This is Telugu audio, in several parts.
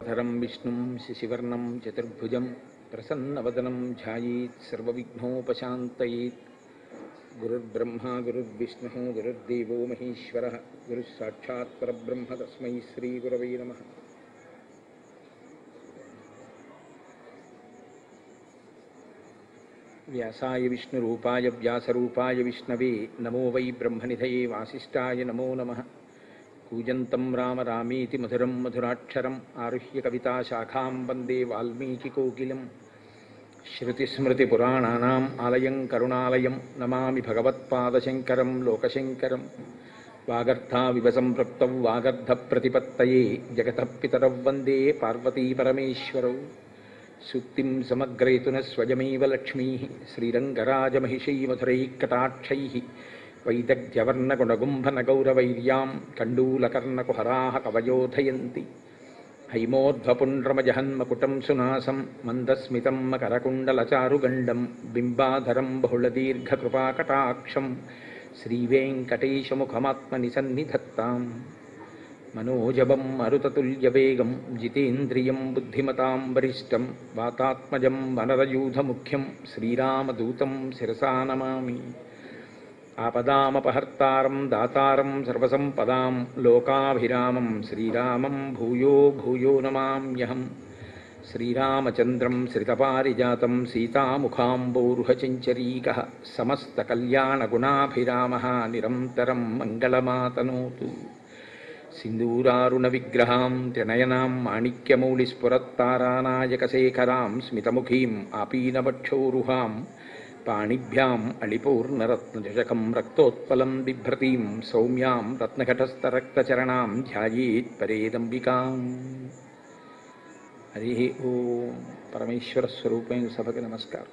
శుక్లాంబరధరం విష్ణుం శశివర్ణం చతుర్భుజం ప్రసన్నవదనం ధ్యాయేత్ సర్వవిఘ్నోపశాంతయేత్ గురుర్బ్రహ్మా గురుర్విష్ణుः గురుర్దేవో మహేశ్వరः గురుः సాక్షాత్ పరబ్రహ్మ తస్మై శ్రీగురవై నమः వ్యాసాయ విష్ణురూపాయ వ్యాసరూపాయ విష్ణవే నమో వై బ్రహ్మనిధయే వాసిష్ఠాయ నమో నమः కూజంతం రామ రామేతి మధురం మధురాక్షరం ఆరుహ్య కవితాశాఖాం వందే వాల్మీకికోకిలం శృతిస్మృతిపురాణానాం ఆలయం కరుణాలయం నమామి భగవత్పాదశంకరం లోకశంకరం వాగర్థావివ సంపృక్తౌ వాగర్ధప్రతిపత్తయే జగతః పితరౌ వందే పార్వతీపరమేశ్వరౌ సూక్తిం సమగ్రయతున స్వయమేవ లక్ష్మీ శ్రీరంగరాజమహిషీమధురైకటాక్షైः వైదగ్ధ్యవర్ణగుణగుంభనగౌరవైర్యాం కండూలకర్ణకుహరాः కవయోధయంతి హైమోర్ధ్వపుండ్రమజహన్మకుటం సునాసం మందస్మితం మకరకుండలచారుగండం బింబాధరం బహుళదీర్ఘకృపాకటాక్షం శ్రీవేంకటేశముఖమాత్మని సన్నిధత్తాం మనోజవం మరుతతుల్యవేగం జితేంద్రియం బుద్ధిమతాం వరిష్టం వాతాత్మజం వనరయూధముఖ్యం శ్రీరామదూతం శిరసా నమామి ఆపదామపహర్తారం దాతారం సర్వసంపదాం లోకాభిరామం శ్రీరామం భూయో భూయో నమామ్యహం శ్రీరామచంద్రం శ్రితపారిజాతం సీతాముఖాంబోరుహచంచరీక సమస్తకల్యాణగుణాభిరామ నిరంతరం మంగళమాతనోతు सिन्दूरारुणविग्रहां त्रिनयनां माणिक्यमौलिस्फुरत्तारानायकशेखरां स्मितमुखीम् आपीनवक्षोरुहां पाणिभ्याम् अलिपूर्णरत्नचषकं रक्तोत्पलं बिभ्रतीं सौम्यां रत्नघटस्थरक्तचरणां ध्यायेत् परेदम्बिकाम् हरिः ॐ परमेश्वरस्वरूपेण सभके नमस्कारः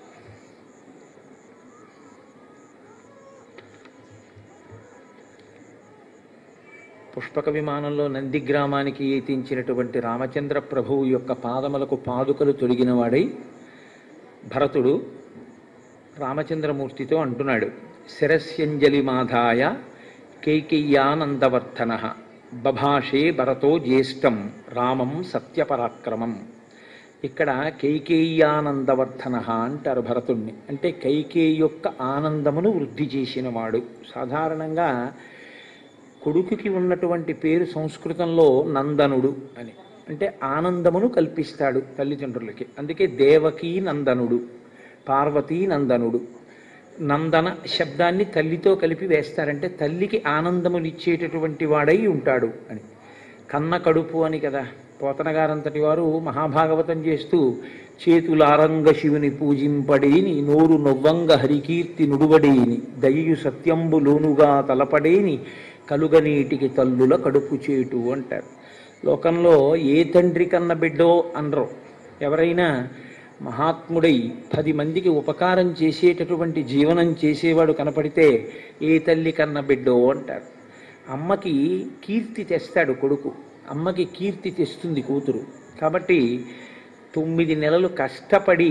పుష్పక విమానంలో నంది గ్రామానికి ఎత్తించినటువంటి రామచంద్ర ప్రభువు యొక్క పాదములకు పాదుకలు తొడిగినవాడై భరతుడు రామచంద్రమూర్తితో అంటున్నాడు శిరస్యంజలి మాధాయ కైకేయ్యానందవర్ధన బభాషే భరతో జ్యేష్టం రామం సత్యపరాక్రమం ఇక్కడ కైకేయ్యానందవర్ధన అంటారు భరతుణ్ణి అంటే కైకేయి యొక్క ఆనందమును వృద్ధి చేసినవాడు సాధారణంగా కొడుకుకి ఉన్నటువంటి పేరు సంస్కృతంలో నందనుడు అని అంటే ఆనందమును కల్పిస్తాడు తల్లిదండ్రులకి అందుకే దేవకీ నందనుడు పార్వతీ నందనుడు నందన శబ్దాన్ని తల్లితో కలిపి వేస్తారంటే తల్లికి ఆనందమునిచ్చేటటువంటి వాడై ఉంటాడు అని కన్న కడుపు అని కదా పోతనగారంతటి వారు మహాభాగవతం చేస్తూ చేతులారంగ శివుని పూజింపడేని నోరు నొవ్వంగ హరికీర్తి నుడువడేని దయ్యు సత్యంబు లోనుగా తలపడేని కలుగనీటికి తల్లుల కడుపు చేటు అంటారు లోకంలో ఏ తండ్రి కన్న బిడ్డో అనరు ఎవరైనా మహాత్ముడై పది మందికి ఉపకారం చేసేటటువంటి జీవనం చేసేవాడు కనపడితే ఏ తల్లి కన్న బిడ్డో అంటారు అమ్మకి కీర్తి తెస్తాడు కొడుకు అమ్మకి కీర్తి తెస్తుంది కూతురు కాబట్టి తొమ్మిది నెలలు కష్టపడి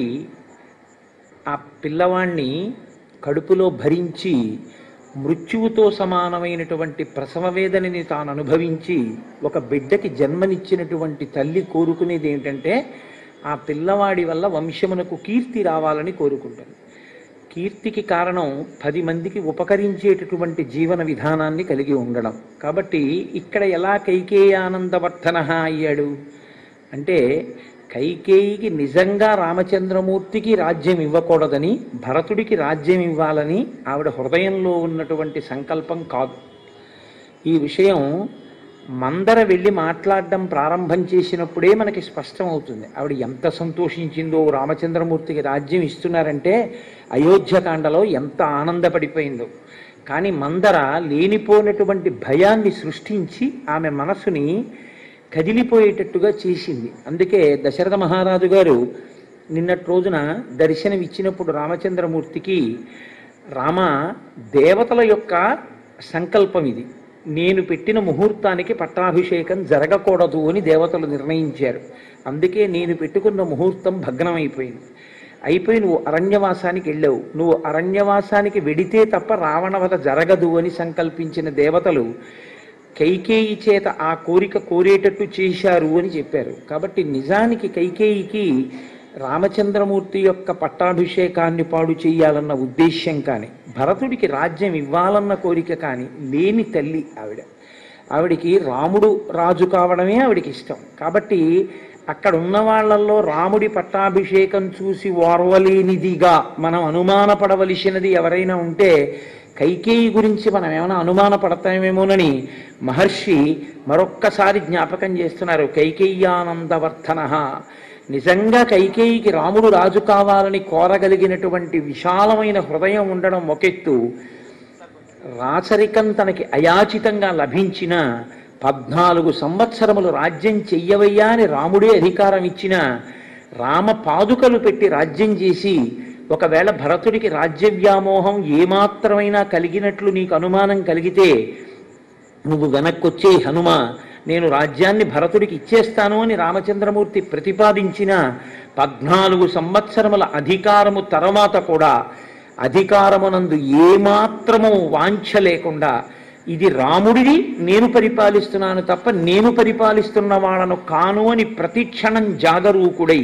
ఆ పిల్లవాణ్ణి కడుపులో భరించి మృత్యువుతో సమానమైనటువంటి ప్రసవ వేదనని తాను అనుభవించి ఒక బిడ్డకి జన్మనిచ్చినటువంటి తల్లి కోరుకునేది ఏంటంటే ఆ పిల్లవాడి వల్ల వంశమునకు కీర్తి రావాలని కోరుకుంటుంది కీర్తికి కారణం పది మందికి ఉపకరించేటటువంటి జీవన విధానాన్ని కలిగి ఉండడం కాబట్టి ఇక్కడ ఎలా కైకేయానందవర్ధన అయ్యాడు అంటే కైకేయికి నిజంగా రామచంద్రమూర్తికి రాజ్యం ఇవ్వకూడదని భరతుడికి రాజ్యం ఇవ్వాలని ఆవిడ హృదయంలో ఉన్నటువంటి సంకల్పం కాదు ఈ విషయం మందర వెళ్ళి మాట్లాడడం ప్రారంభం చేసినప్పుడే మనకి స్పష్టం అవుతుంది ఆవిడ ఎంత సంతోషించిందో రామచంద్రమూర్తికి రాజ్యం ఇస్తున్నారంటే అయోధ్యకాండలో ఎంత ఆనందపడిపోయిందో కానీ మందర లేనిపోయినటువంటి భయాన్ని సృష్టించి ఆమె మనసుని కదిలిపోయేటట్టుగా చేసింది అందుకే దశరథ మహారాజు గారు నిన్నటి రోజున దర్శనం ఇచ్చినప్పుడు రామచంద్రమూర్తికి రామ దేవతల యొక్క సంకల్పం ఇది నేను పెట్టిన ముహూర్తానికి పట్టాభిషేకం జరగకూడదు అని దేవతలు నిర్ణయించారు అందుకే నేను పెట్టుకున్న ముహూర్తం భగ్నమైపోయింది అయిపోయి నువ్వు అరణ్యవాసానికి వెళ్ళావు నువ్వు అరణ్యవాసానికి వెడితే తప్ప రావణవధ జరగదు అని సంకల్పించిన దేవతలు కైకేయి చేత ఆ కోరిక కోరేటట్టు చేశారు అని చెప్పారు కాబట్టి నిజానికి కైకేయికి రామచంద్రమూర్తి యొక్క పట్టాభిషేకాన్ని పాడు చేయాలన్న ఉద్దేశ్యం కానీ భరతుడికి రాజ్యం ఇవ్వాలన్న కోరిక కానీ లేని తల్లి ఆవిడ ఆవిడికి రాముడు రాజు కావడమే ఆవిడికి ఇష్టం కాబట్టి అక్కడ ఉన్న వాళ్ళల్లో రాముడి పట్టాభిషేకం చూసి ఓర్వలేనిదిగా మనం అనుమానపడవలసినది ఎవరైనా ఉంటే కైకేయి గురించి మనం ఏమైనా అనుమానపడతామేమోనని మహర్షి మరొక్కసారి జ్ఞాపకం చేస్తున్నారు కైకేయ్యానందవర్ధన నిజంగా కైకేయికి రాముడు రాజు కావాలని కోరగలిగినటువంటి విశాలమైన హృదయం ఉండడం ఒకెత్తు రాచరికం తనకి అయాచితంగా లభించిన పద్నాలుగు సంవత్సరములు రాజ్యం చెయ్యవయ్యా అని రాముడే అధికారం ఇచ్చిన రామ పాదుకలు పెట్టి రాజ్యం చేసి ఒకవేళ భరతుడికి రాజ్య వ్యామోహం ఏమాత్రమైనా కలిగినట్లు నీకు అనుమానం కలిగితే నువ్వు వెనక్కొచ్చే హనుమ నేను రాజ్యాన్ని భరతుడికి ఇచ్చేస్తాను అని రామచంద్రమూర్తి ప్రతిపాదించిన పద్నాలుగు సంవత్సరముల అధికారము తర్వాత కూడా అధికారమునందు ఏమాత్రము వాంఛ లేకుండా ఇది రాముడిది నేను పరిపాలిస్తున్నాను తప్ప నేను పరిపాలిస్తున్న వాళ్ళను కాను అని ప్రతిక్షణం జాగరూకుడై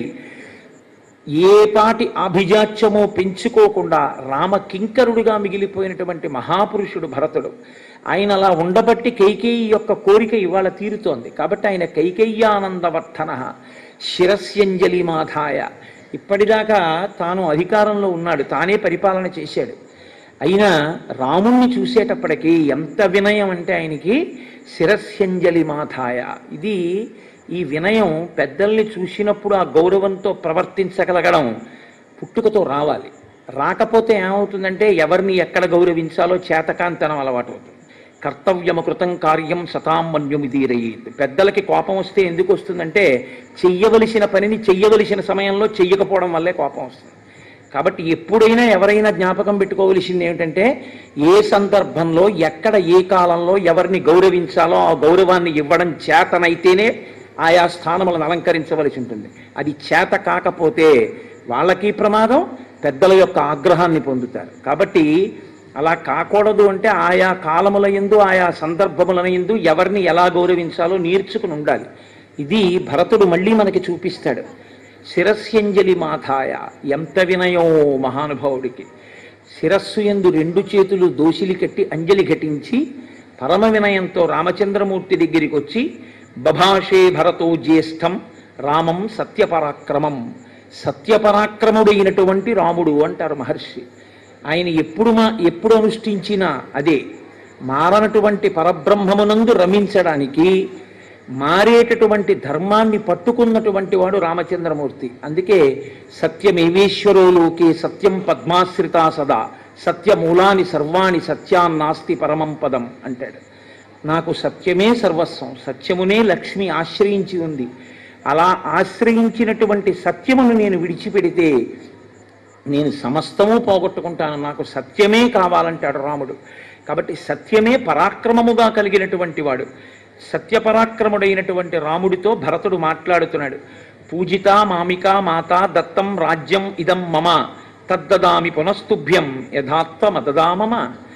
ఏ పాటి అభిజాత్యమో పెంచుకోకుండా రామ కింకరుడుగా మిగిలిపోయినటువంటి మహాపురుషుడు భరతుడు ఆయన అలా ఉండబట్టి కైకేయి యొక్క కోరిక ఇవాళ తీరుతోంది కాబట్టి ఆయన కైకేయ్యానందవర్ధన శిరస్యంజలి మాధాయ ఇప్పటిదాకా తాను అధికారంలో ఉన్నాడు తానే పరిపాలన చేశాడు అయినా రాముణ్ణి చూసేటప్పటికీ ఎంత వినయం అంటే ఆయనకి శిరస్యంజలి మాధాయ ఇది ఈ వినయం పెద్దల్ని చూసినప్పుడు ఆ గౌరవంతో ప్రవర్తించగలగడం పుట్టుకతో రావాలి రాకపోతే ఏమవుతుందంటే ఎవరిని ఎక్కడ గౌరవించాలో చేతకాంతనం అలవాటు అవుతుంది కర్తవ్యము కృతం కార్యం సతాం మన్యుమిదీరయ్యేది పెద్దలకి కోపం వస్తే ఎందుకు వస్తుందంటే చెయ్యవలసిన పనిని చెయ్యవలసిన సమయంలో చెయ్యకపోవడం వల్లే కోపం వస్తుంది కాబట్టి ఎప్పుడైనా ఎవరైనా జ్ఞాపకం పెట్టుకోవలసింది ఏమిటంటే ఏ సందర్భంలో ఎక్కడ ఏ కాలంలో ఎవరిని గౌరవించాలో ఆ గౌరవాన్ని ఇవ్వడం చేతనైతేనే ఆయా స్థానములను అలంకరించవలసి ఉంటుంది అది చేత కాకపోతే వాళ్ళకి ప్రమాదం పెద్దల యొక్క ఆగ్రహాన్ని పొందుతారు కాబట్టి అలా కాకూడదు అంటే ఆయా కాలముల ఎందు ఆయా సందర్భముల ఎందు ఎవరిని ఎలా గౌరవించాలో నేర్చుకుని ఉండాలి ఇది భరతుడు మళ్ళీ మనకి చూపిస్తాడు శిరస్యంజలి మాథాయ ఎంత వినయం మహానుభావుడికి శిరస్సు ఎందు రెండు చేతులు దోసిలి కట్టి అంజలి ఘటించి పరమ వినయంతో రామచంద్రమూర్తి దగ్గరికి వచ్చి బభాషే భరతో జ్యేష్టం రామం సత్యపరాక్రమం సత్యపరాక్రముడైనటువంటి రాముడు అంటారు మహర్షి ఆయన ఎప్పుడు మా ఎప్పుడు అనుష్ఠించినా అదే మారనటువంటి పరబ్రహ్మమునందు రమించడానికి మారేటటువంటి ధర్మాన్ని పట్టుకున్నటువంటి వాడు రామచంద్రమూర్తి అందుకే సత్యమేవేశ్వరో లోకే సత్యం పద్మాశ్రితా సదా సత్యమూలాని సర్వాణి సత్యాన్నాస్తి పరమం పదం అంటాడు నాకు సత్యమే సర్వస్వం సత్యమునే లక్ష్మి ఆశ్రయించి ఉంది అలా ఆశ్రయించినటువంటి సత్యమును నేను విడిచిపెడితే నేను సమస్తము పోగొట్టుకుంటాను నాకు సత్యమే కావాలంటాడు రాముడు కాబట్టి సత్యమే పరాక్రమముగా కలిగినటువంటి వాడు సత్యపరాక్రముడైనటువంటి రాముడితో భరతుడు మాట్లాడుతున్నాడు పూజిత మామిక మాత దత్తం రాజ్యం ఇదం మమ తద్దదామి పునస్తుభ్యం యథాత్వమదదామమ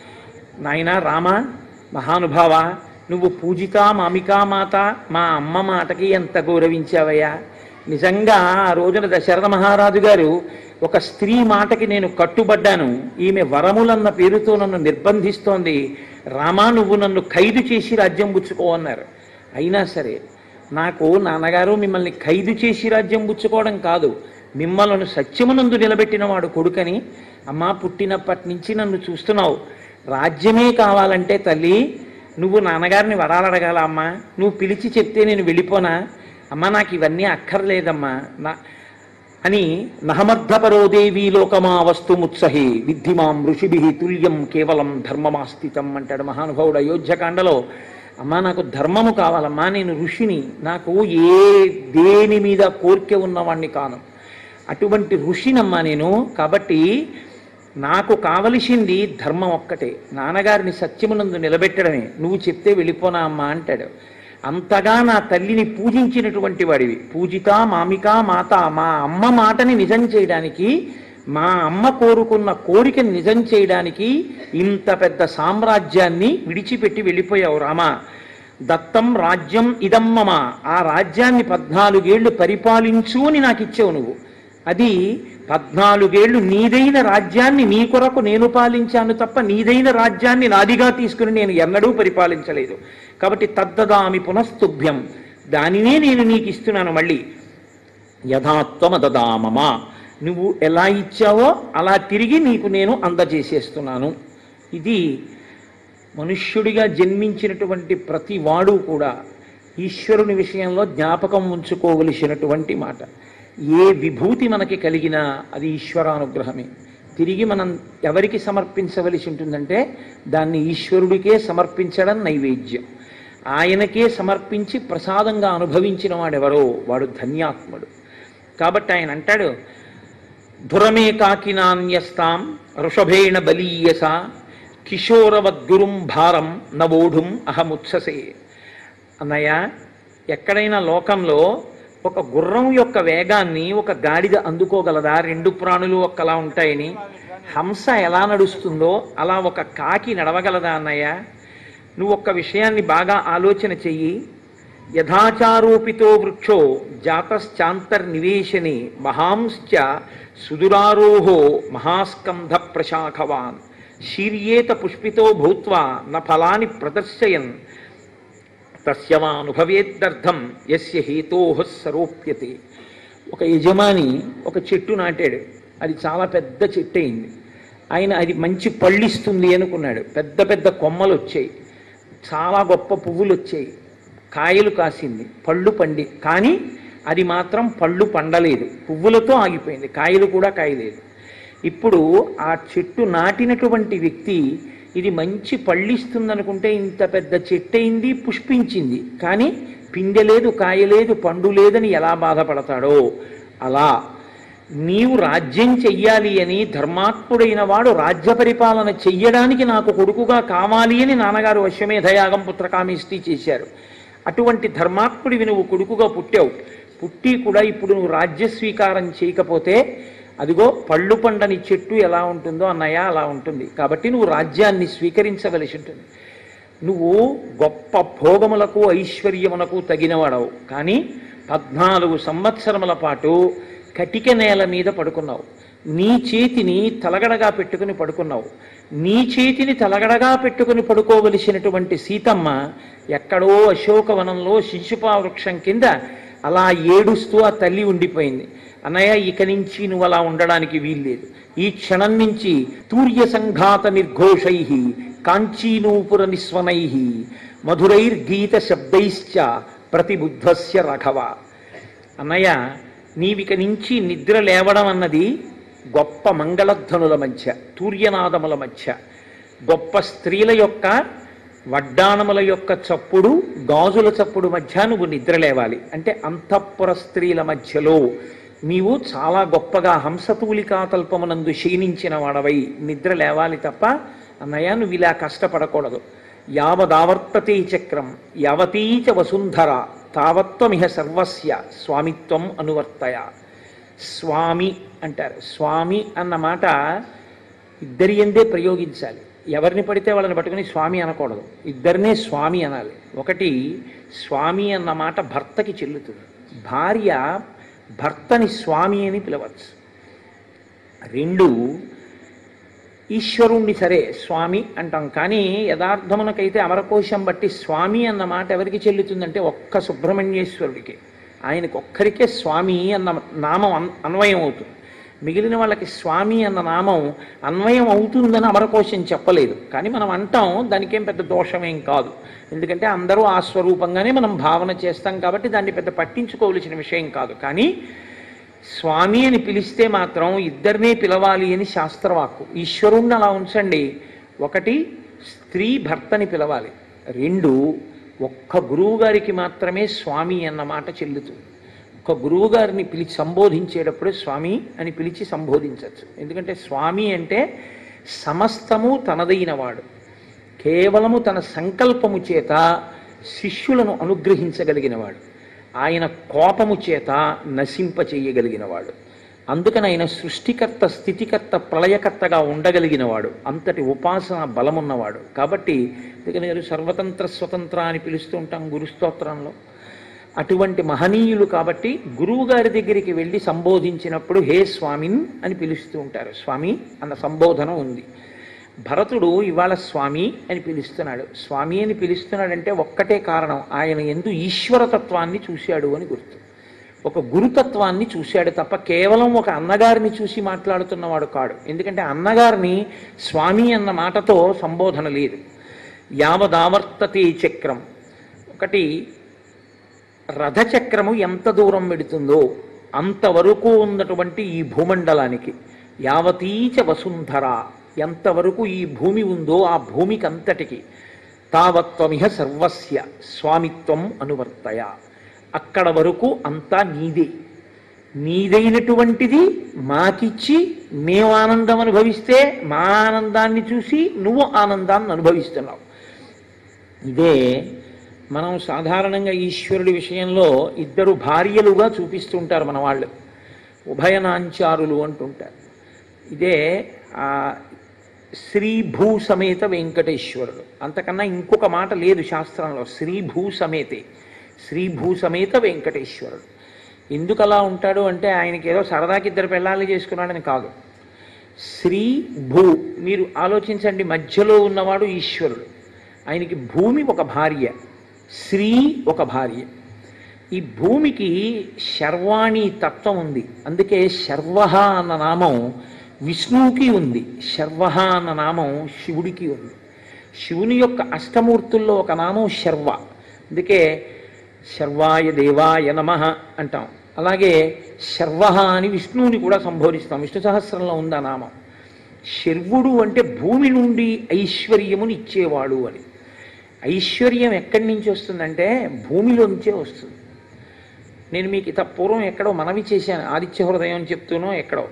నాయన రామ మహానుభావ నువ్వు పూజిత మామిక మాత మా అమ్మ మాటకి ఎంత గౌరవించావయ్యా నిజంగా ఆ రోజున దశరథ మహారాజు గారు ఒక స్త్రీ మాటకి నేను కట్టుబడ్డాను ఈమె వరములన్న పేరుతో నన్ను నిర్బంధిస్తోంది రామా నువ్వు నన్ను ఖైదు చేసి రాజ్యం పుచ్చుకో అన్నారు అయినా సరే నాకు నాన్నగారు మిమ్మల్ని ఖైదు చేసి రాజ్యం పుచ్చుకోవడం కాదు మిమ్మల్ని సత్యమునందు నిలబెట్టిన వాడు కొడుకని అమ్మా పుట్టినప్పటి నుంచి నన్ను చూస్తున్నావు రాజ్యమే కావాలంటే తల్లి నువ్వు నాన్నగారిని వరాలడగాల అమ్మా నువ్వు పిలిచి చెప్తే నేను వెళ్ళిపోనా అమ్మా నాకు ఇవన్నీ అక్కర్లేదమ్మా నా అని నహమర్ధపరో దేవీ లోకమా వస్తుముత్సహి విద్ధిమాం ఋషిభి తుల్యం కేవలం ధర్మమాస్థితం అంటాడు మహానుభావుడు అయోధ్యకాండలో అమ్మా నాకు ధర్మము కావాలమ్మా నేను ఋషిని నాకు ఏ దేని మీద కోరిక ఉన్నవాణ్ణి కాను అటువంటి ఋషినమ్మా నేను కాబట్టి నాకు కావలసింది ధర్మం ఒక్కటే నాన్నగారిని సత్యమునందు నిలబెట్టడమే నువ్వు చెప్తే వెళ్ళిపోనా అమ్మా అంటాడు అంతగా నా తల్లిని పూజించినటువంటి వాడివి పూజిత మామిక మాత మా అమ్మ మాటని నిజం చేయడానికి మా అమ్మ కోరుకున్న కోరికని నిజం చేయడానికి ఇంత పెద్ద సామ్రాజ్యాన్ని విడిచిపెట్టి వెళ్ళిపోయావు రామా దత్తం రాజ్యం ఇదం మమ ఆ రాజ్యాన్ని పద్నాలుగేళ్లు పరిపాలించు అని నాకు ఇచ్చావు నువ్వు అది పద్నాలుగేళ్లు నీదైన రాజ్యాన్ని నీ కొరకు నేను పాలించాను తప్ప నీదైన రాజ్యాన్ని నాదిగా తీసుకుని నేను ఎన్నడూ పరిపాలించలేదు కాబట్టి తద్దదామి పునస్తుభ్యం దానినే నేను నీకు ఇస్తున్నాను మళ్ళీ యథాత్వమదదామమ నువ్వు ఎలా ఇచ్చావో అలా తిరిగి నీకు నేను అందజేసేస్తున్నాను ఇది మనుష్యుడిగా జన్మించినటువంటి ప్రతి వాడు కూడా ఈశ్వరుని విషయంలో జ్ఞాపకం ఉంచుకోవలసినటువంటి మాట ఏ విభూతి మనకి కలిగినా అది ఈశ్వరానుగ్రహమే తిరిగి మనం ఎవరికి సమర్పించవలసి ఉంటుందంటే దాన్ని ఈశ్వరుడికే సమర్పించడం నైవేద్యం ఆయనకే సమర్పించి ప్రసాదంగా అనుభవించిన వాడెవరో వాడు ధన్యాత్ముడు కాబట్టి ఆయన అంటాడు ధురమే కాకినాన్యస్తాం ఋషభేణ బలీయస కిశోరవద్గురుం భారం నవోఢుం అహముత్ససే అన్నయ్య ఎక్కడైనా లోకంలో ఒక గుర్రం యొక్క వేగాన్ని ఒక గాడిద అందుకోగలదా రెండు ప్రాణులు ఒక్కలా ఉంటాయని హంస ఎలా నడుస్తుందో అలా ఒక కాకి నడవగలదా అన్నయ్య నువ్వు ఒక్క విషయాన్ని బాగా ఆలోచన చెయ్యి యథాచారోపితో వృక్షో జాతశ్చాంతర్నివేశనే మహాంశ్చ సుదురారోహో మహాస్కంధ ప్రశాఖవాన్ శీర్యేత పుష్పితో భూత్వా న ఫలాని ప్రదర్శయన్ తస్యమానుభవేద్దర్థం యస్య హేతోహ సరోప్యతే ఒక యజమాని ఒక చెట్టు నాటాడు అది చాలా పెద్ద చెట్టు అయింది ఆయన అది మంచి పళ్ళిస్తుంది అనుకున్నాడు పెద్ద పెద్ద కొమ్మలు వచ్చాయి చాలా గొప్ప పువ్వులు వచ్చాయి కాయలు కాసింది పళ్ళు పండి కానీ అది మాత్రం పళ్ళు పండలేదు పువ్వులతో ఆగిపోయింది కాయలు కూడా కాయలేదు ఇప్పుడు ఆ చెట్టు నాటినటువంటి వ్యక్తి ఇది మంచి పళ్ళిస్తుందనుకుంటే ఇంత పెద్ద చెట్టు అయింది పుష్పించింది కానీ పిందె లేదు కాయ లేదు పండు లేదని ఎలా బాధపడతాడో అలా నీవు రాజ్యం చెయ్యాలి అని ధర్మాత్ముడైన వాడు రాజ్య పరిపాలన చెయ్యడానికి నాకు కొడుకుగా కావాలి అని నాన్నగారు అశ్వమేధయాగం పుత్రకామిష్టి చేశారు అటువంటి ధర్మాత్ముడివి నువ్వు కొడుకుగా పుట్టావు పుట్టి కూడా ఇప్పుడు నువ్వు రాజ్య స్వీకారం చేయకపోతే అదిగో పళ్ళు పండని చెట్టు ఎలా ఉంటుందో అన్నయ్య అలా ఉంటుంది కాబట్టి నువ్వు రాజ్యాన్ని స్వీకరించవలసి ఉంటుంది నువ్వు గొప్ప భోగములకు ఐశ్వర్యమునకు తగినవాడవు కానీ పద్నాలుగు సంవత్సరముల పాటు కటిక నేల మీద పడుకున్నావు నీ చేతిని తలగడగా పెట్టుకుని పడుకున్నావు నీ చేతిని తలగడగా పెట్టుకుని పడుకోవలసినటువంటి సీతమ్మ ఎక్కడో అశోకవనంలో శిశుపా వృక్షం కింద అలా ఏడుస్తూ ఆ తల్లి ఉండిపోయింది అన్నయ్య ఇక నుంచి నువ్వు అలా ఉండడానికి వీల్లేదు ఈ క్షణం నుంచి తూర్య సంఘాత నిర్ఘోషై కాంచీనూపుర నిస్వనై మధురైర్గీత శబ్దైశ్చ ప్రతిబుద్ధస్య రఘవ అన్నయ్య నీవిక నుంచి నిద్ర లేవడం అన్నది గొప్ప మంగళధ్వనుల మధ్య తూర్యనాదముల మధ్య గొప్ప స్త్రీల యొక్క వడ్డాణముల యొక్క చప్పుడు గాజుల చప్పుడు మధ్య నువ్వు నిద్ర లేవాలి అంటే అంతఃపుర స్త్రీల మధ్యలో నీవు చాలా గొప్పగా హంసతూలికా తల్పమునందు క్షీణించిన వాడవై నిద్ర లేవాలి తప్ప అన్నయ్య నువ్వు ఇలా కష్టపడకూడదు యావదావర్తతే చక్రం యావతీచ వసుంధర తావత్వమిహ సర్వస్య స్వామిత్వం అనువర్తయ స్వామి అంటారు స్వామి అన్న మాట ఇద్దరి ఎందే ప్రయోగించాలి ఎవరిని పడితే వాళ్ళని పట్టుకుని స్వామి అనకూడదు ఇద్దరినే స్వామి అనాలి ఒకటి స్వామి అన్న మాట భర్తకి చెల్లుతుంది భార్య భర్తని స్వామి అని పిలవచ్చు రెండు ఈశ్వరుణ్ణి సరే స్వామి అంటాం కానీ యథార్థమునకైతే అమరకోశం బట్టి స్వామి అన్న మాట ఎవరికి చెల్లుతుందంటే ఒక్క సుబ్రహ్మణ్యేశ్వరుడికి ఆయనకు ఒక్కరికే స్వామి అన్న నామం అన్- అన్వయం అవుతుంది మిగిలిన వాళ్ళకి స్వామి అన్న నామం అన్వయం అవుతుందని అమరకోశం చెప్పలేదు కానీ మనం అంటాం దానికేం పెద్ద దోషమేం కాదు ఎందుకంటే అందరూ ఆ స్వరూపంగానే మనం భావన చేస్తాం కాబట్టి దాన్ని పెద్ద పట్టించుకోవలసిన విషయం కాదు కానీ స్వామి అని పిలిస్తే మాత్రం ఇద్దరినే పిలవాలి అని శాస్త్రవాక్కు ఈశ్వరుణ్ణి అలా ఉంచండి ఒకటి స్త్రీ భర్తని పిలవాలి రెండు ఒక్క గురువు గారికి మాత్రమే స్వామి అన్న మాట చెల్లుతుంది ఒక గురువు గారిని పిలిచి సంబోధించేటప్పుడు స్వామి అని పిలిచి సంబోధించవచ్చు ఎందుకంటే స్వామి అంటే సమస్తము తనదైన వాడు కేవలము తన సంకల్పము చేత శిష్యులను అనుగ్రహించగలిగినవాడు ఆయన కోపము చేత నశింప చేయగలిగినవాడు అందుకని ఆయన సృష్టికర్త స్థితికర్త ప్రళయకర్తగా ఉండగలిగినవాడు అంతటి ఉపాసన బలమున్నవాడు కాబట్టి అందుకని గారు సర్వతంత్ర స్వతంత్ర అని పిలుస్తూ ఉంటాం గురుస్తోత్రంలో అటువంటి మహనీయులు కాబట్టి గురువు గారి దగ్గరికి వెళ్ళి సంబోధించినప్పుడు హే స్వామిన్ అని పిలుస్తూ ఉంటారు స్వామి అన్న సంబోధన ఉంది భరతుడు ఇవాళ స్వామి అని పిలుస్తున్నాడు స్వామి అని పిలుస్తున్నాడంటే ఒక్కటే కారణం ఆయన ఎందు ఈశ్వరతత్వాన్ని చూశాడు అని గుర్తు ఒక గురుతత్వాన్ని చూశాడు తప్ప కేవలం ఒక అన్నగారిని చూసి మాట్లాడుతున్నవాడు కాడు ఎందుకంటే అన్నగారిని స్వామి అన్న మాటతో సంబోధన లేదు యావదావర్తతే చక్రం ఒకటి రథచక్రము ఎంత దూరం పెడుతుందో అంతవరకు ఉన్నటువంటి ఈ భూమండలానికి యావతీచ వసుంధర ఎంతవరకు ఈ భూమి ఉందో ఆ భూమికి అంతటికి తావత్వమిహ సర్వస్య స్వామిత్వం అనువర్తయ అక్కడ వరకు అంతా నీదే నీదైనటువంటిది మాకిచ్చి మేము ఆనందం అనుభవిస్తే మా ఆనందాన్ని చూసి నువ్వు ఆనందాన్ని అనుభవిస్తున్నావు ఇదే మనం సాధారణంగా ఈశ్వరుడి విషయంలో ఇద్దరు భార్యలుగా చూపిస్తుంటారు మన వాళ్ళు ఉభయనాంచారులు అంటుంటారు ఇదే ఆ శ్రీ భూ సమేత వెంకటేశ్వరుడు అంతకన్నా ఇంకొక మాట లేదు శాస్త్రంలో శ్రీ భూ సమేతే శ్రీ భూ సమేత వెంకటేశ్వరుడు ఎందుకు అలా ఉంటాడు అంటే ఆయనకి ఏదో సరదాకి ఇద్దరు పెళ్ళాలి చేసుకున్నాడని కాదు శ్రీ భూ మీరు ఆలోచించండి మధ్యలో ఉన్నవాడు ఈశ్వరుడు ఆయనకి భూమి ఒక భార్య శ్రీ ఒక భార్య ఈ భూమికి శర్వాణి తత్వం ఉంది అందుకే శర్వ అన్న నామం విష్ణువుకి ఉంది శర్వ అన్న నామం శివుడికి ఉంది శివుని యొక్క అష్టమూర్తుల్లో ఒక నామం శర్వ అందుకే శర్వాయ దేవాయ నమ అంటాం అలాగే శర్వ అని విష్ణువుని కూడా సంబోధిస్తాం విష్ణు సహస్రంలో ఉంది ఆ నామం శర్వుడు అంటే భూమి నుండి ఐశ్వర్యముని ఇచ్చేవాడు అని ఐశ్వర్యం ఎక్కడి నుంచి వస్తుందంటే భూమిలోంచే వస్తుంది నేను మీకు ఇత పూర్వం ఎక్కడో మనవి చేశాను ఆదిత్య హృదయం చెప్తూనో ఎక్కడో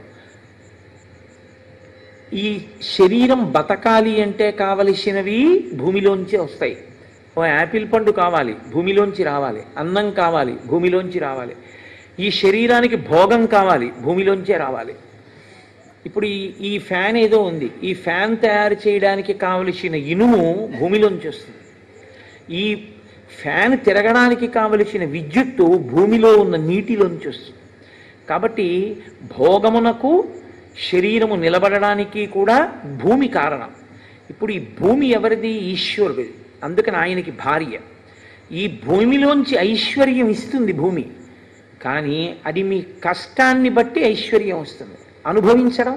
ఈ శరీరం బతకాలి అంటే కావలసినవి భూమిలోంచే వస్తాయి ఓ యాపిల్ పండు కావాలి భూమిలోంచి రావాలి అన్నం కావాలి భూమిలోంచి రావాలి ఈ శరీరానికి భోగం కావాలి భూమిలోంచే రావాలి ఇప్పుడు ఈ ఈ ఫ్యాన్ ఏదో ఉంది ఈ ఫ్యాన్ తయారు చేయడానికి కావలసిన ఇనుము భూమిలోంచి వస్తుంది ఈ ఫ్యాన్ తిరగడానికి కావలసిన విద్యుత్తు భూమిలో ఉన్న నీటిలోంచి వస్తుంది కాబట్టి భోగమునకు శరీరము నిలబడడానికి కూడా భూమి కారణం ఇప్పుడు ఈ భూమి ఎవరిది ఈశ్వరుడిది అందుకని ఆయనకి భార్య ఈ భూమిలోంచి ఐశ్వర్యం ఇస్తుంది భూమి కానీ అది మీ కష్టాన్ని బట్టి ఐశ్వర్యం వస్తుంది అనుభవించడం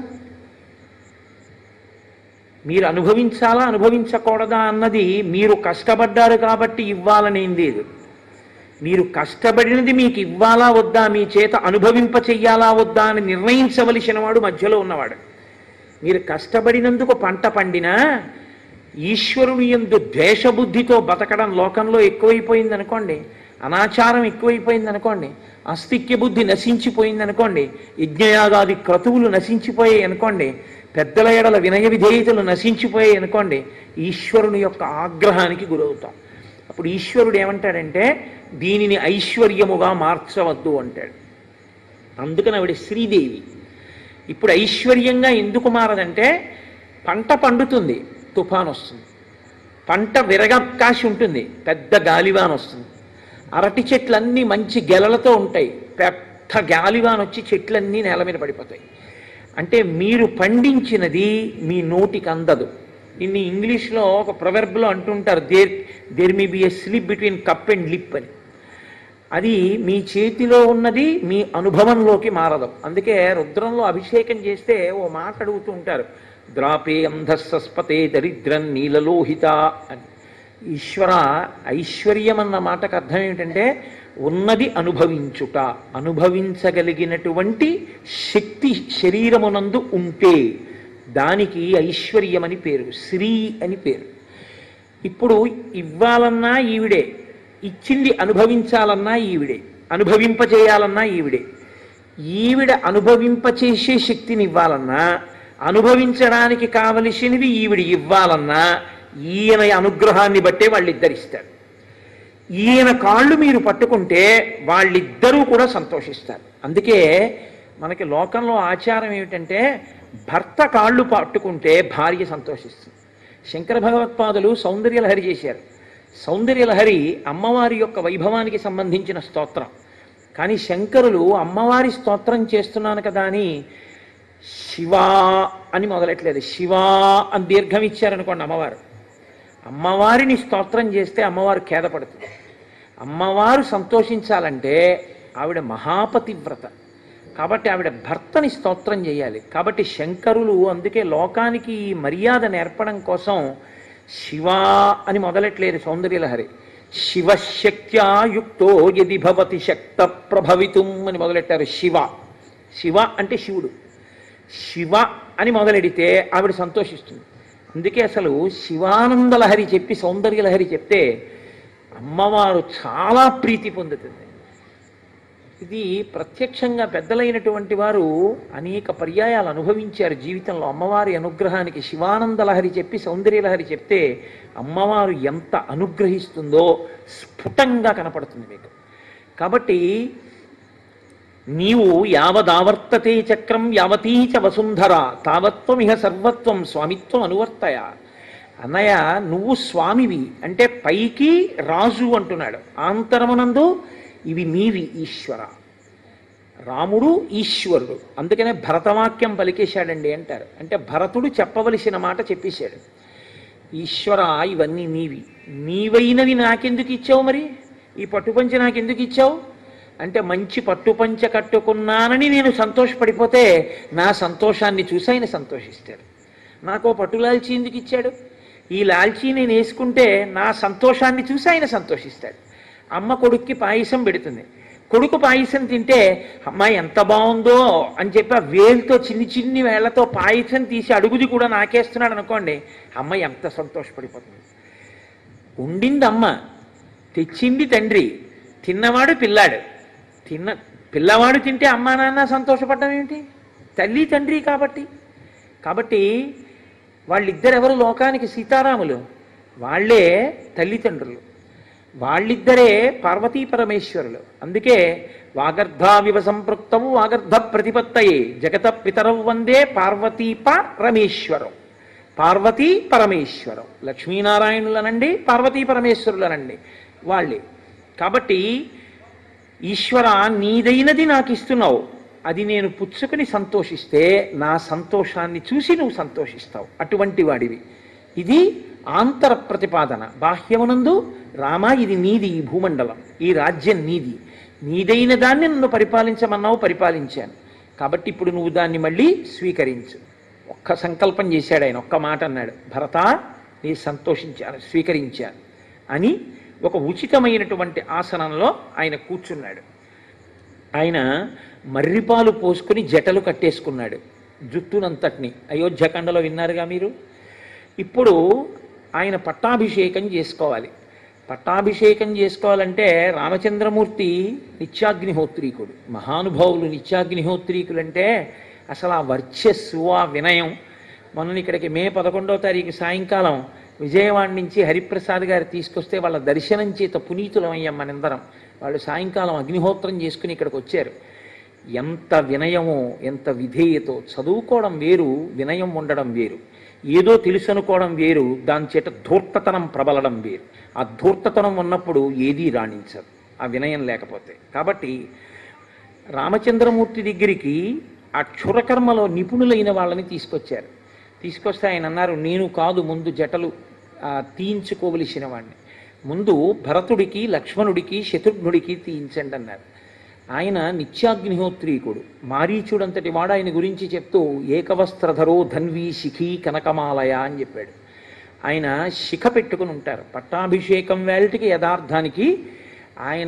మీరు అనుభవించాలా అనుభవించకూడదా అన్నది మీరు కష్టపడ్డారు కాబట్టి ఇవ్వాలనేం లేదు మీరు కష్టపడినది మీకు ఇవ్వాలా వద్దా మీ చేత అనుభవింప చెయ్యాలా వద్దా అని నిర్ణయించవలసిన వాడు మధ్యలో ఉన్నవాడు మీరు కష్టపడినందుకు పంట పండినా ఈశ్వరుని ఎందు ద్వేషబుద్ధితో బతకడం లోకంలో ఎక్కువైపోయింది అనుకోండి అనాచారం ఎక్కువైపోయింది అనుకోండి అస్తిక్య బుద్ధి నశించిపోయింది అనుకోండి యజ్ఞయాగాది క్రతువులు నశించిపోయాయి అనుకోండి పెద్దల ఎడల వినయ విధేయతలు నశించిపోయాయి అనుకోండి ఈశ్వరుని యొక్క ఆగ్రహానికి గురవుతాం అప్పుడు ఈశ్వరుడు ఏమంటాడంటే దీనిని ఐశ్వర్యముగా మార్చవద్దు అంటాడు అందుకని ఆవిడ శ్రీదేవి ఇప్పుడు ఐశ్వర్యంగా ఎందుకు మారదంటే పంట పండుతుంది తుఫాన్ వస్తుంది పంట విరగకాశి ఉంటుంది పెద్ద గాలివాన్ వస్తుంది అరటి చెట్లన్నీ మంచి గెలలతో ఉంటాయి పెద్ద గాలివాన్ వచ్చి చెట్లన్నీ నేల మీద పడిపోతాయి అంటే మీరు పండించినది మీ నోటికి అందదు ఇన్ని ఇంగ్లీష్లో ఒక ప్రొవెర్బ్లో అంటుంటారు there there may be a slip between cup and lip అని అది మీ చేతిలో ఉన్నది మీ అనుభవంలోకి మారదు అందుకే రుద్రంలో అభిషేకం చేస్తే ఓ మాట అడుగుతూ ఉంటారు ద్రాపే అంధస్సస్పతే దరిద్రం నీలలోహిత అని ఈశ్వర ఐశ్వర్యం అన్న మాటకు అర్థం ఏమిటంటే ఉన్నది అనుభవించుట అనుభవించగలిగినటువంటి శక్తి శరీరమునందు ఉంటే దానికి ఐశ్వర్యమని పేరు శ్రీ అని పేరు ఇప్పుడు ఇవ్వాలన్నా ఈవిడే ఇచ్చింది అనుభవించాలన్నా ఈవిడే అనుభవింపచేయాలన్నా ఈవిడే ఈవిడ అనుభవింపచేసే శక్తిని ఇవ్వాలన్నా అనుభవించడానికి కావలసినవి ఈవిడ ఇవ్వాలన్నా ఈయన అనుగ్రహాన్ని బట్టే వాళ్ళిద్దరిస్తారు ఈయన కాళ్ళు మీరు పట్టుకుంటే వాళ్ళిద్దరూ కూడా సంతోషిస్తారు అందుకే మనకి లోకంలో ఆచారం ఏమిటంటే భర్త కాళ్ళు పట్టుకుంటే భార్య సంతోషిస్తుంది శంకర భగవత్పాదులు సౌందర్యలహరి చేశారు సౌందర్యలహరి అమ్మవారి యొక్క వైభవానికి సంబంధించిన స్తోత్రం కానీ శంకరులు అమ్మవారి స్తోత్రం చేస్తున్నాను కదా అని శివా అని మొదలెట్లేదు శివా అని దీర్ఘం ఇచ్చారనుకోండి అమ్మవారు అమ్మవారిని స్తోత్రం చేస్తే అమ్మవారు ఖేదపడుతుంది అమ్మవారు సంతోషించాలంటే ఆవిడ మహాపతివ్రత కాబట్టి ఆవిడ భర్తని స్తోత్రం చేయాలి కాబట్టి శంకరులు అందుకే లోకానికి ఈ మర్యాద నేర్పడం కోసం శివా అని మొదలెట్లేదు సౌందర్యలహరి శివశక్త్యా యుక్తో యది భవతి శక్త ప్రభవితుం అని మొదలెట్టారు శివ శివ అంటే శివుడు శివ అని మొదలెడితే ఆవిడ సంతోషిస్తుంది అందుకే అసలు శివానందలహరి చెప్పి సౌందర్యలహరి చెప్తే అమ్మవారు చాలా ప్రీతి పొందుతుంది ఇది ప్రత్యక్షంగా పెద్దలైనటువంటి వారు అనేక పర్యాయాలు అనుభవించారు జీవితంలో అమ్మవారి అనుగ్రహానికి శివానందలహరి చెప్పి సౌందర్యలహరి చెప్తే అమ్మవారు ఎంత అనుగ్రహిస్తుందో స్ఫుటంగా కనపడుతుంది మీకు కాబట్టి నీవు యావదావర్తతే చక్రం యావతీ చ వసుంధర తావత్వమిహ సర్వత్వం స్వామిత్వం అనువర్తయ అన్నయ్య నువ్వు స్వామివి అంటే పైకి రాజు అంటున్నాడు ఆంతరమునందు ఇవి నీవి ఈశ్వర రాముడు ఈశ్వరుడు అందుకనే భరతవాక్యం పలికేశాడండి అంటారు అంటే భరతుడు చెప్పవలసిన మాట చెప్పేశాడు ఈశ్వర ఇవన్నీ నీవి నీవైనవి నాకెందుకు ఇచ్చావు మరి ఈ పట్టుపంచ నాకెందుకు ఇచ్చావు అంటే మంచి పట్టుపంచ కట్టుకున్నానని నేను సంతోషపడిపోతే నా సంతోషాన్ని చూసి ఆయన సంతోషిస్తాడు నాకు ఓ పట్టు లాల్చీ ఎందుకు ఇచ్చాడు ఈ లాల్చీ నేను వేసుకుంటే నా సంతోషాన్ని చూసి ఆయన సంతోషిస్తాడు అమ్మ కొడుక్కి పాయసం పెడుతుంది కొడుకు పాయసం తింటే అమ్మ ఎంత బాగుందో అని చెప్పి ఆ వేలుతో చిన్ని చిన్ని వేళ్లతో పాయసం తీసి అడుగుది కూడా నాకేస్తున్నాడు అనుకోండి అమ్మ ఎంత సంతోషపడిపోతుంది ఉండింది అమ్మ తెచ్చింది తండ్రి తిన్నవాడు పిల్లాడు తిన్న పిల్లవాడు తింటే అమ్మా నాన్న సంతోషపడడం ఏమిటి తల్లి తండ్రి కాబట్టి కాబట్టి వాళ్ళిద్దరు ఎవరు లోకానికి సీతారాములు వాళ్ళే తల్లిదండ్రులు వాళ్ళిద్దరే పార్వతీ పరమేశ్వరులు అందుకే వాగర్ధావివ సంపృక్తవు వాగర్ధ ప్రతిపత్తయే జగత పితరవు వందే పార్వతీ పరమేశ్వరం పార్వతీ పరమేశ్వరం లక్ష్మీనారాయణులనండి పార్వతీ పరమేశ్వరులనండి వాళ్ళే కాబట్టి ఈశ్వర నీదైనది నాకు ఇస్తున్నావు అది నేను పుచ్చుకుని సంతోషిస్తే నా సంతోషాన్ని చూసి నువ్వు సంతోషిస్తావు అటువంటి వాడివి ఇది ఆంతర ప్రతిపాదన బాహ్యమునందు రామ ఇది నీది ఈ భూమండలం ఈ రాజ్యం నీది నీదైన దాన్ని నన్ను పరిపాలించమన్నావు పరిపాలించాను కాబట్టి ఇప్పుడు నువ్వు దాన్ని మళ్ళీ స్వీకరించు ఒక్క సంకల్పం చేశాడు ఆయన ఒక్క మాట అన్నాడు భరత నీ సంతోషించాను స్వీకరించాను అని ఒక ఉచితమైనటువంటి ఆసనంలో ఆయన కూర్చున్నాడు ఆయన మర్రిపాలు పోసుకుని జటలు కట్టేసుకున్నాడు జుట్టునంతటిని అయోధ్యఖండలో విన్నారుగా మీరు ఇప్పుడు ఆయన పట్టాభిషేకం చేసుకోవాలి పట్టాభిషేకం చేసుకోవాలంటే రామచంద్రమూర్తి నిత్యాగ్నిహోత్రీకుడు మహానుభావులు నిత్యాగ్నిహోత్రీకులు అంటే అసలు ఆ వర్చస్సు ఆ వినయం మొన్న ఇక్కడికి మే పదకొండవ తారీఖు సాయంకాలం విజయవాడ నుంచి హరిప్రసాద్ గారు తీసుకొస్తే వాళ్ళ దర్శనం చేత పునీతులమయ్యాం మనందరం వాళ్ళు సాయంకాలం అగ్నిహోత్రం చేసుకుని ఇక్కడికి వచ్చారు ఎంత వినయమో ఎంత విధేయతో చదువుకోవడం వేరు వినయం ఉండడం వేరు ఏదో తెలుసు అనుకోవడం వేరు దాని చేత ధూర్తతనం ప్రబలడం వేరు ఆ ధూర్తతనం ఉన్నప్పుడు ఏదీ రాణించదు ఆ వినయం లేకపోతే కాబట్టి రామచంద్రమూర్తి దగ్గరికి ఆ క్షురకర్మలో నిపుణులైన వాళ్ళని తీసుకొచ్చారు తీసుకొస్తే ఆయన అన్నారు నేను కాదు ముందు జటలు ఆ, తీయించుకోవలసిన వాడిని ముందు భరతుడికి లక్ష్మణుడికి శత్రుఘ్నుడికి తీయించండి అన్నారు ఆయన నిత్యాగ్నిహోత్రీకుడు మారీచుడంతటి వాడు ఆయన గురించి చెప్తూ ఏకవస్త్రధరో ధన్వీ శిఖీ కనకమాలయ అని చెప్పాడు ఆయన శిఖ పెట్టుకుని ఉంటారు పట్టాభిషేకం వేళటికి యథార్థానికి ఆయన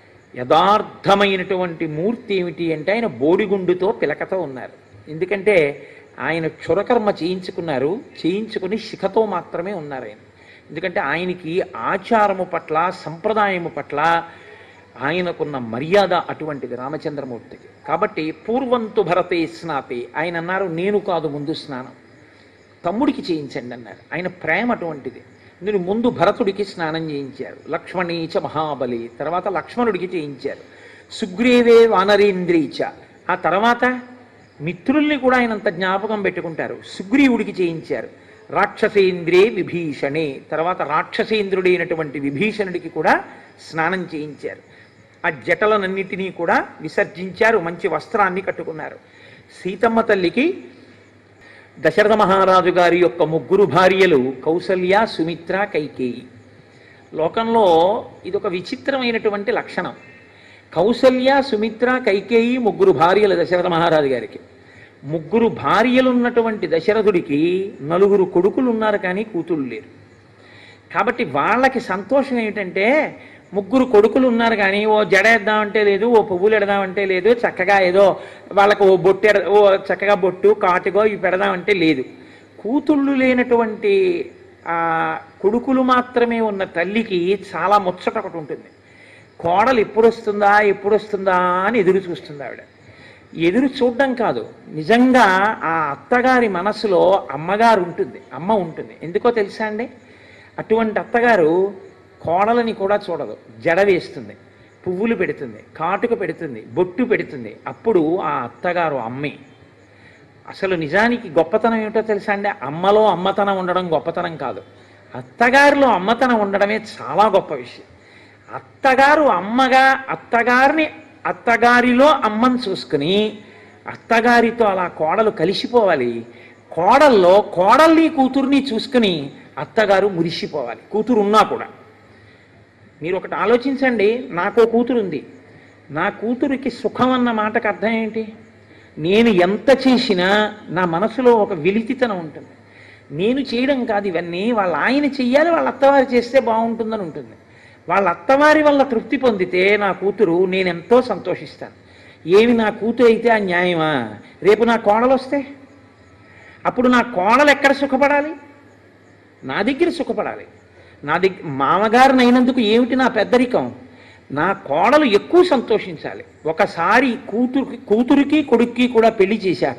యథార్థమైనటువంటి మూర్తి ఏమిటి అంటే ఆయన బోడిగుండుతో పిలకతో ఉన్నారు ఎందుకంటే ఆయన క్షురకర్మ చేయించుకున్నారు చేయించుకుని శిఖతో మాత్రమే ఉన్నారు ఆయన ఎందుకంటే ఆయనకి ఆచారము పట్ల సంప్రదాయము పట్ల ఆయనకున్న మర్యాద అటువంటిది రామచంద్రమూర్తికి కాబట్టి పూర్వంతు భరతే స్నాతే ఆయన అన్నారు నేను కాదు ముందు స్నానం తమ్ముడికి చేయించండి అన్నారు ఆయన ప్రేమ అటువంటిది నేను ముందు భరతుడికి స్నానం చేయించారు లక్ష్మణీచ మహాబలి తర్వాత లక్ష్మణుడికి చేయించారు సుగ్రీవే వానరేంద్రీచ ఆ తర్వాత మిత్రుల్ని కూడా ఆయన అంత జ్ఞాపకం పెట్టుకుంటారు సుగ్రీవుడికి చేయించారు రాక్షసేంద్రే విభీషణే తర్వాత రాక్షసేంద్రుడైనటువంటి విభీషణుడికి కూడా స్నానం చేయించారు ఆ జటలనన్నిటినీ కూడా విసర్జించారు మంచి వస్త్రాన్ని కట్టుకున్నారు సీతమ్మ తల్లికి దశరథ మహారాజు గారి యొక్క ముగ్గురు భార్యలు కౌసల్య సుమిత్ర కైకేయి లోకంలో ఇది ఒక విచిత్రమైనటువంటి లక్షణం కౌసల్య సుమిత్ర కైకేయి ముగ్గురు భార్యలు దశరథ మహారాజు గారికి ముగ్గురు భార్యలు ఉన్నటువంటి దశరథుడికి నలుగురు కొడుకులు ఉన్నారు కానీ కూతుళ్ళు లేరు కాబట్టి వాళ్ళకి సంతోషం ఏమిటంటే ముగ్గురు కొడుకులు ఉన్నారు కానీ ఓ జడ వేద్దామంటే లేదు ఓ పువ్వులు ఎడదామంటే లేదు చక్కగా ఏదో వాళ్ళకు ఓ బొట్టు ఎడ- ఓ చక్కగా బొట్టు కాటుగో ఇవి పెడదామంటే లేదు కూతుళ్ళు లేనటువంటి ఆ కొడుకులు మాత్రమే ఉన్న తల్లికి చాలా ముచ్చట ఒకటి ఉంటుంది కోడలు ఎప్పుడు వస్తుందా ఎప్పుడు వస్తుందా అని ఎదురు చూస్తుంది ఆవిడ ఎదురు చూడడం కాదు నిజంగా ఆ అత్తగారి మనసులో అమ్మగారు ఉంటుంది అమ్మ ఉంటుంది ఎందుకో తెలుసా అండి అటువంటి అత్తగారు కోడలని కూడా చూడదు జడ వేస్తుంది పువ్వులు పెడుతుంది కాటుక పెడుతుంది బొట్టు పెడుతుంది అప్పుడు ఆ అత్తగారు అమ్మే అసలు నిజానికి గొప్పతనం ఏమిటో తెలుసా అండి అమ్మలో అమ్మతనం ఉండడం గొప్పతనం కాదు అత్తగారిలో అమ్మతనం ఉండడమే చాలా గొప్ప విషయం అత్తగారు అమ్మగా అత్తగారిని అత్తగారిలో అమ్మని చూసుకుని అత్తగారితో అలా కోడలు కలిసిపోవాలి కోడల్లో కోడల్ని కూతుర్ని చూసుకుని అత్తగారు మురిసిపోవాలి కూతురు ఉన్నా కూడా మీరు ఒకటి ఆలోచించండి నాకు ఓ కూతురు ఉంది నా కూతురికి సుఖం అన్న మాటకు అర్థం ఏంటి నేను ఎంత చేసినా నా మనసులో ఒక వెలితితనం ఉంటుంది నేను చేయడం కాదు ఇవన్నీ వాళ్ళ ఆయన చెయ్యాలి వాళ్ళ అత్తవారు చేస్తే బాగుంటుందని ఉంటుంది వాళ్ళ అత్తవారి వల్ల తృప్తి పొందితే నా కూతురు నేను ఎంతో సంతోషిస్తాను ఏమి నా కూతురు అయితే ఆ న్యాయమా రేపు నా కోడలు వస్తే అప్పుడు నా కోడలు ఎక్కడ సుఖపడాలి నా దగ్గర సుఖపడాలి నా దగ్గర మామగారిని అయినందుకు ఏమిటి నా పెద్దరికం నా కోడలు ఎక్కువ సంతోషించాలి ఒకసారి కూతురికి కూతురికి కొడుక్కి కూడా పెళ్లి చేశాక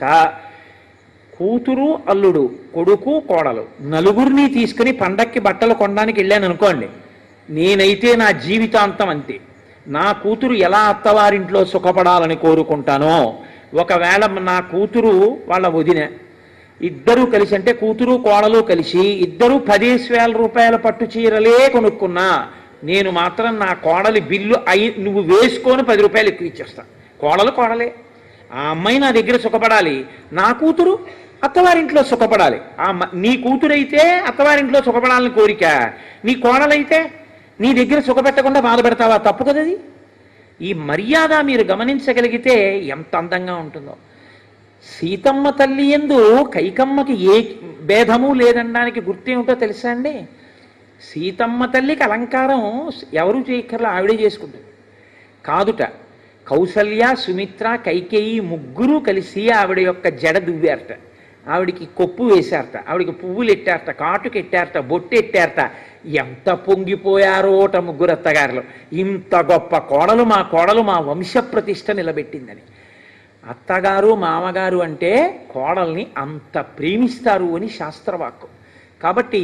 కూతురు అల్లుడు కొడుకు కోడలు నలుగురిని తీసుకుని పండక్కి బట్టలు కొనడానికి వెళ్ళాను అనుకోండి నేనైతే నా జీవితాంతం అంతే నా కూతురు ఎలా అత్తవారింట్లో సుఖపడాలని కోరుకుంటానో ఒకవేళ నా కూతురు వాళ్ళ వదిన ఇద్దరూ కలిసి అంటే కూతురు కోడలు కలిసి ఇద్దరూ పదేసి వేల రూపాయల పట్టు చీరలే కొనుక్కున్నా నేను మాత్రం నా కోడలి బిల్లు అయి నువ్వు వేసుకొని పది రూపాయలు ఎక్కువ ఇచ్చేస్తా కోడలు కోడలే ఆ అమ్మాయి నా దగ్గర సుఖపడాలి నా కూతురు అత్తవారింట్లో సుఖపడాలి ఆ మ- నీ కూతురైతే అత్తవారింట్లో సుఖపడాలని కోరిక నీ కోడలైతే నీ దగ్గర సుఖపెట్టకుండా బాధపెడతావా తప్పు కదది ఈ మర్యాద మీరు గమనించగలిగితే ఎంత అందంగా ఉంటుందో సీతమ్మ తల్లి ఎందు కైకమ్మకి ఏ భేదము లేదనడానికి గుర్తేమిటో తెలుసా అండి సీతమ్మ తల్లికి అలంకారం ఎవరు చేయక్కర్లా ఆవిడే చేసుకుంటుంది కాదుట కౌసల్య సుమిత్ర కైకేయి ముగ్గురు కలిసి ఆవిడ యొక్క జడ దువ్వారట ఆవిడికి కొప్పు వేశారట ఆవిడికి పువ్వులు ఎట్టారట కాటుకు ఎట్టారట బొట్టు ఎట్టారట ఎంత పొంగిపోయారోట ముగ్గురు అత్తగారులు ఇంత గొప్ప కోడలు మా కోడలు మా వంశ ప్రతిష్ట నిలబెట్టిందని అత్తగారు మామగారు అంటే కోడల్ని అంత ప్రేమిస్తారు అని శాస్త్రవాక్కు కాబట్టి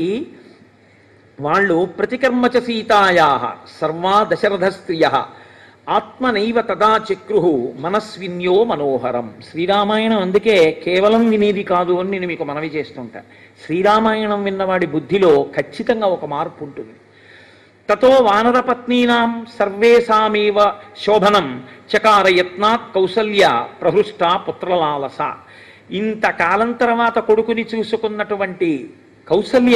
వాళ్ళు ప్రతికర్మచ సీతాయా సర్వా దశరథ స్త్రియ ఆత్మనైవ తదా చక్రు మనస్విన్యో మనోహరం శ్రీరామాయణం అందుకే కేవలం వినేది కాదు అని నేను మీకు మనవి చేస్తుంటా శ్రీరామాయణం విన్నవాడి బుద్ధిలో ఖచ్చితంగా ఒక మార్పు ఉంటుంది తతో వానరపత్నీనాం సర్వేషామేవ శోభనం చకార యత్నాత్ కౌసల్య ప్రహృష్ట పుత్రలాలస ఇంతకాలం తర్వాత కొడుకుని చూసుకున్నటువంటి కౌసల్య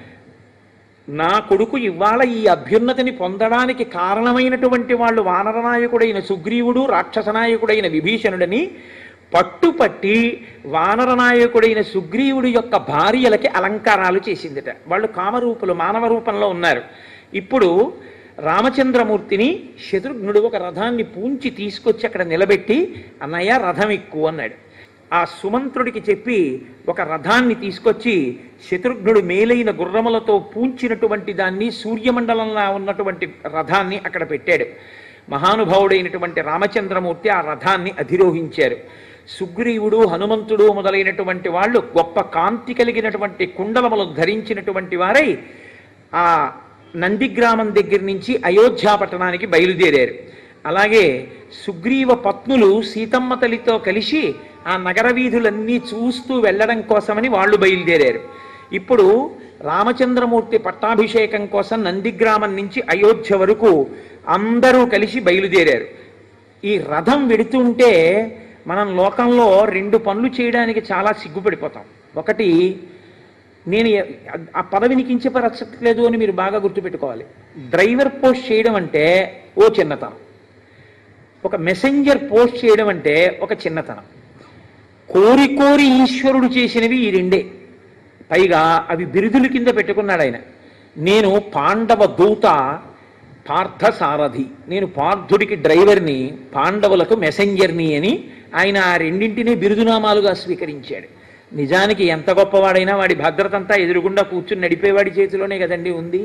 నా కొడుకు ఇవాళ ఈ అభ్యున్నతిని పొందడానికి కారణమైనటువంటి వాళ్ళు వానరనాయకుడైన సుగ్రీవుడు రాక్షసనాయకుడైన విభీషణుడని పట్టుపట్టి వానరనాయకుడైన సుగ్రీవుడి యొక్క భార్యలకి అలంకారాలు చేసిందిట వాళ్ళు కామరూపులు మానవ రూపంలో ఉన్నారు ఇప్పుడు రామచంద్రమూర్తిని శత్రుఘ్నుడు ఒక రథాన్ని పూంచి తీసుకొచ్చి అక్కడ నిలబెట్టి అన్నయ్య రథం ఎక్కువ అన్నాడు ఆ సుమంత్రుడికి చెప్పి ఒక రథాన్ని తీసుకొచ్చి శత్రుఘ్నుడు మేలైన గుర్రములతో పూంచినటువంటి దాన్ని సూర్యమండలంలో ఉన్నటువంటి రథాన్ని అక్కడ పెట్టాడు మహానుభావుడైనటువంటి రామచంద్రమూర్తి ఆ రథాన్ని అధిరోహించారు సుగ్రీవుడు హనుమంతుడు మొదలైనటువంటి వాళ్ళు గొప్ప కాంతి కలిగినటువంటి కుండలములు ధరించినటువంటి వారై ఆ నందిగ్రామం దగ్గర నుంచి అయోధ్య పట్టణానికి బయలుదేరారు అలాగే సుగ్రీవ పత్నులు సీతమ్మ తల్లితో కలిసి ఆ నగర వీధులన్నీ చూస్తూ వెళ్ళడం కోసమని వాళ్ళు బయలుదేరారు ఇప్పుడు రామచంద్రమూర్తి పట్టాభిషేకం కోసం నందిగ్రామం నుంచి అయోధ్య వరకు అందరూ కలిసి బయలుదేరారు ఈ రథం వెడుతుంటే మనం లోకంలో రెండు పనులు చేయడానికి చాలా సిగ్గుపడిపోతాం ఒకటి నేను ఎ- ఆ పదవిని కించపరచట్లేదు అని మీరు బాగా గుర్తుపెట్టుకోవాలి డ్రైవర్ పోస్ట్ చేయడం అంటే ఓ చిన్నతనం ఒక మెసెంజర్ పోస్ట్ చేయడం అంటే ఒక చిన్నతనం కోరి కోరి ఈశ్వరుడు చేసినవి ఈ రెండే పైగా అవి బిరుదుల కింద పెట్టుకున్నాడు ఆయన నేను పాండవ దూత పార్థ సారథి నేను పార్థుడికి డ్రైవర్ని పాండవులకు మెసెంజర్ని అని ఆయన ఆ రెండింటినీ బిరుదునామాలుగా స్వీకరించాడు నిజానికి ఎంత గొప్పవాడైనా వాడి భద్రత అంతా ఎదురుగుండా కూర్చుని నడిపేవాడి చేతిలోనే కదండి ఉంది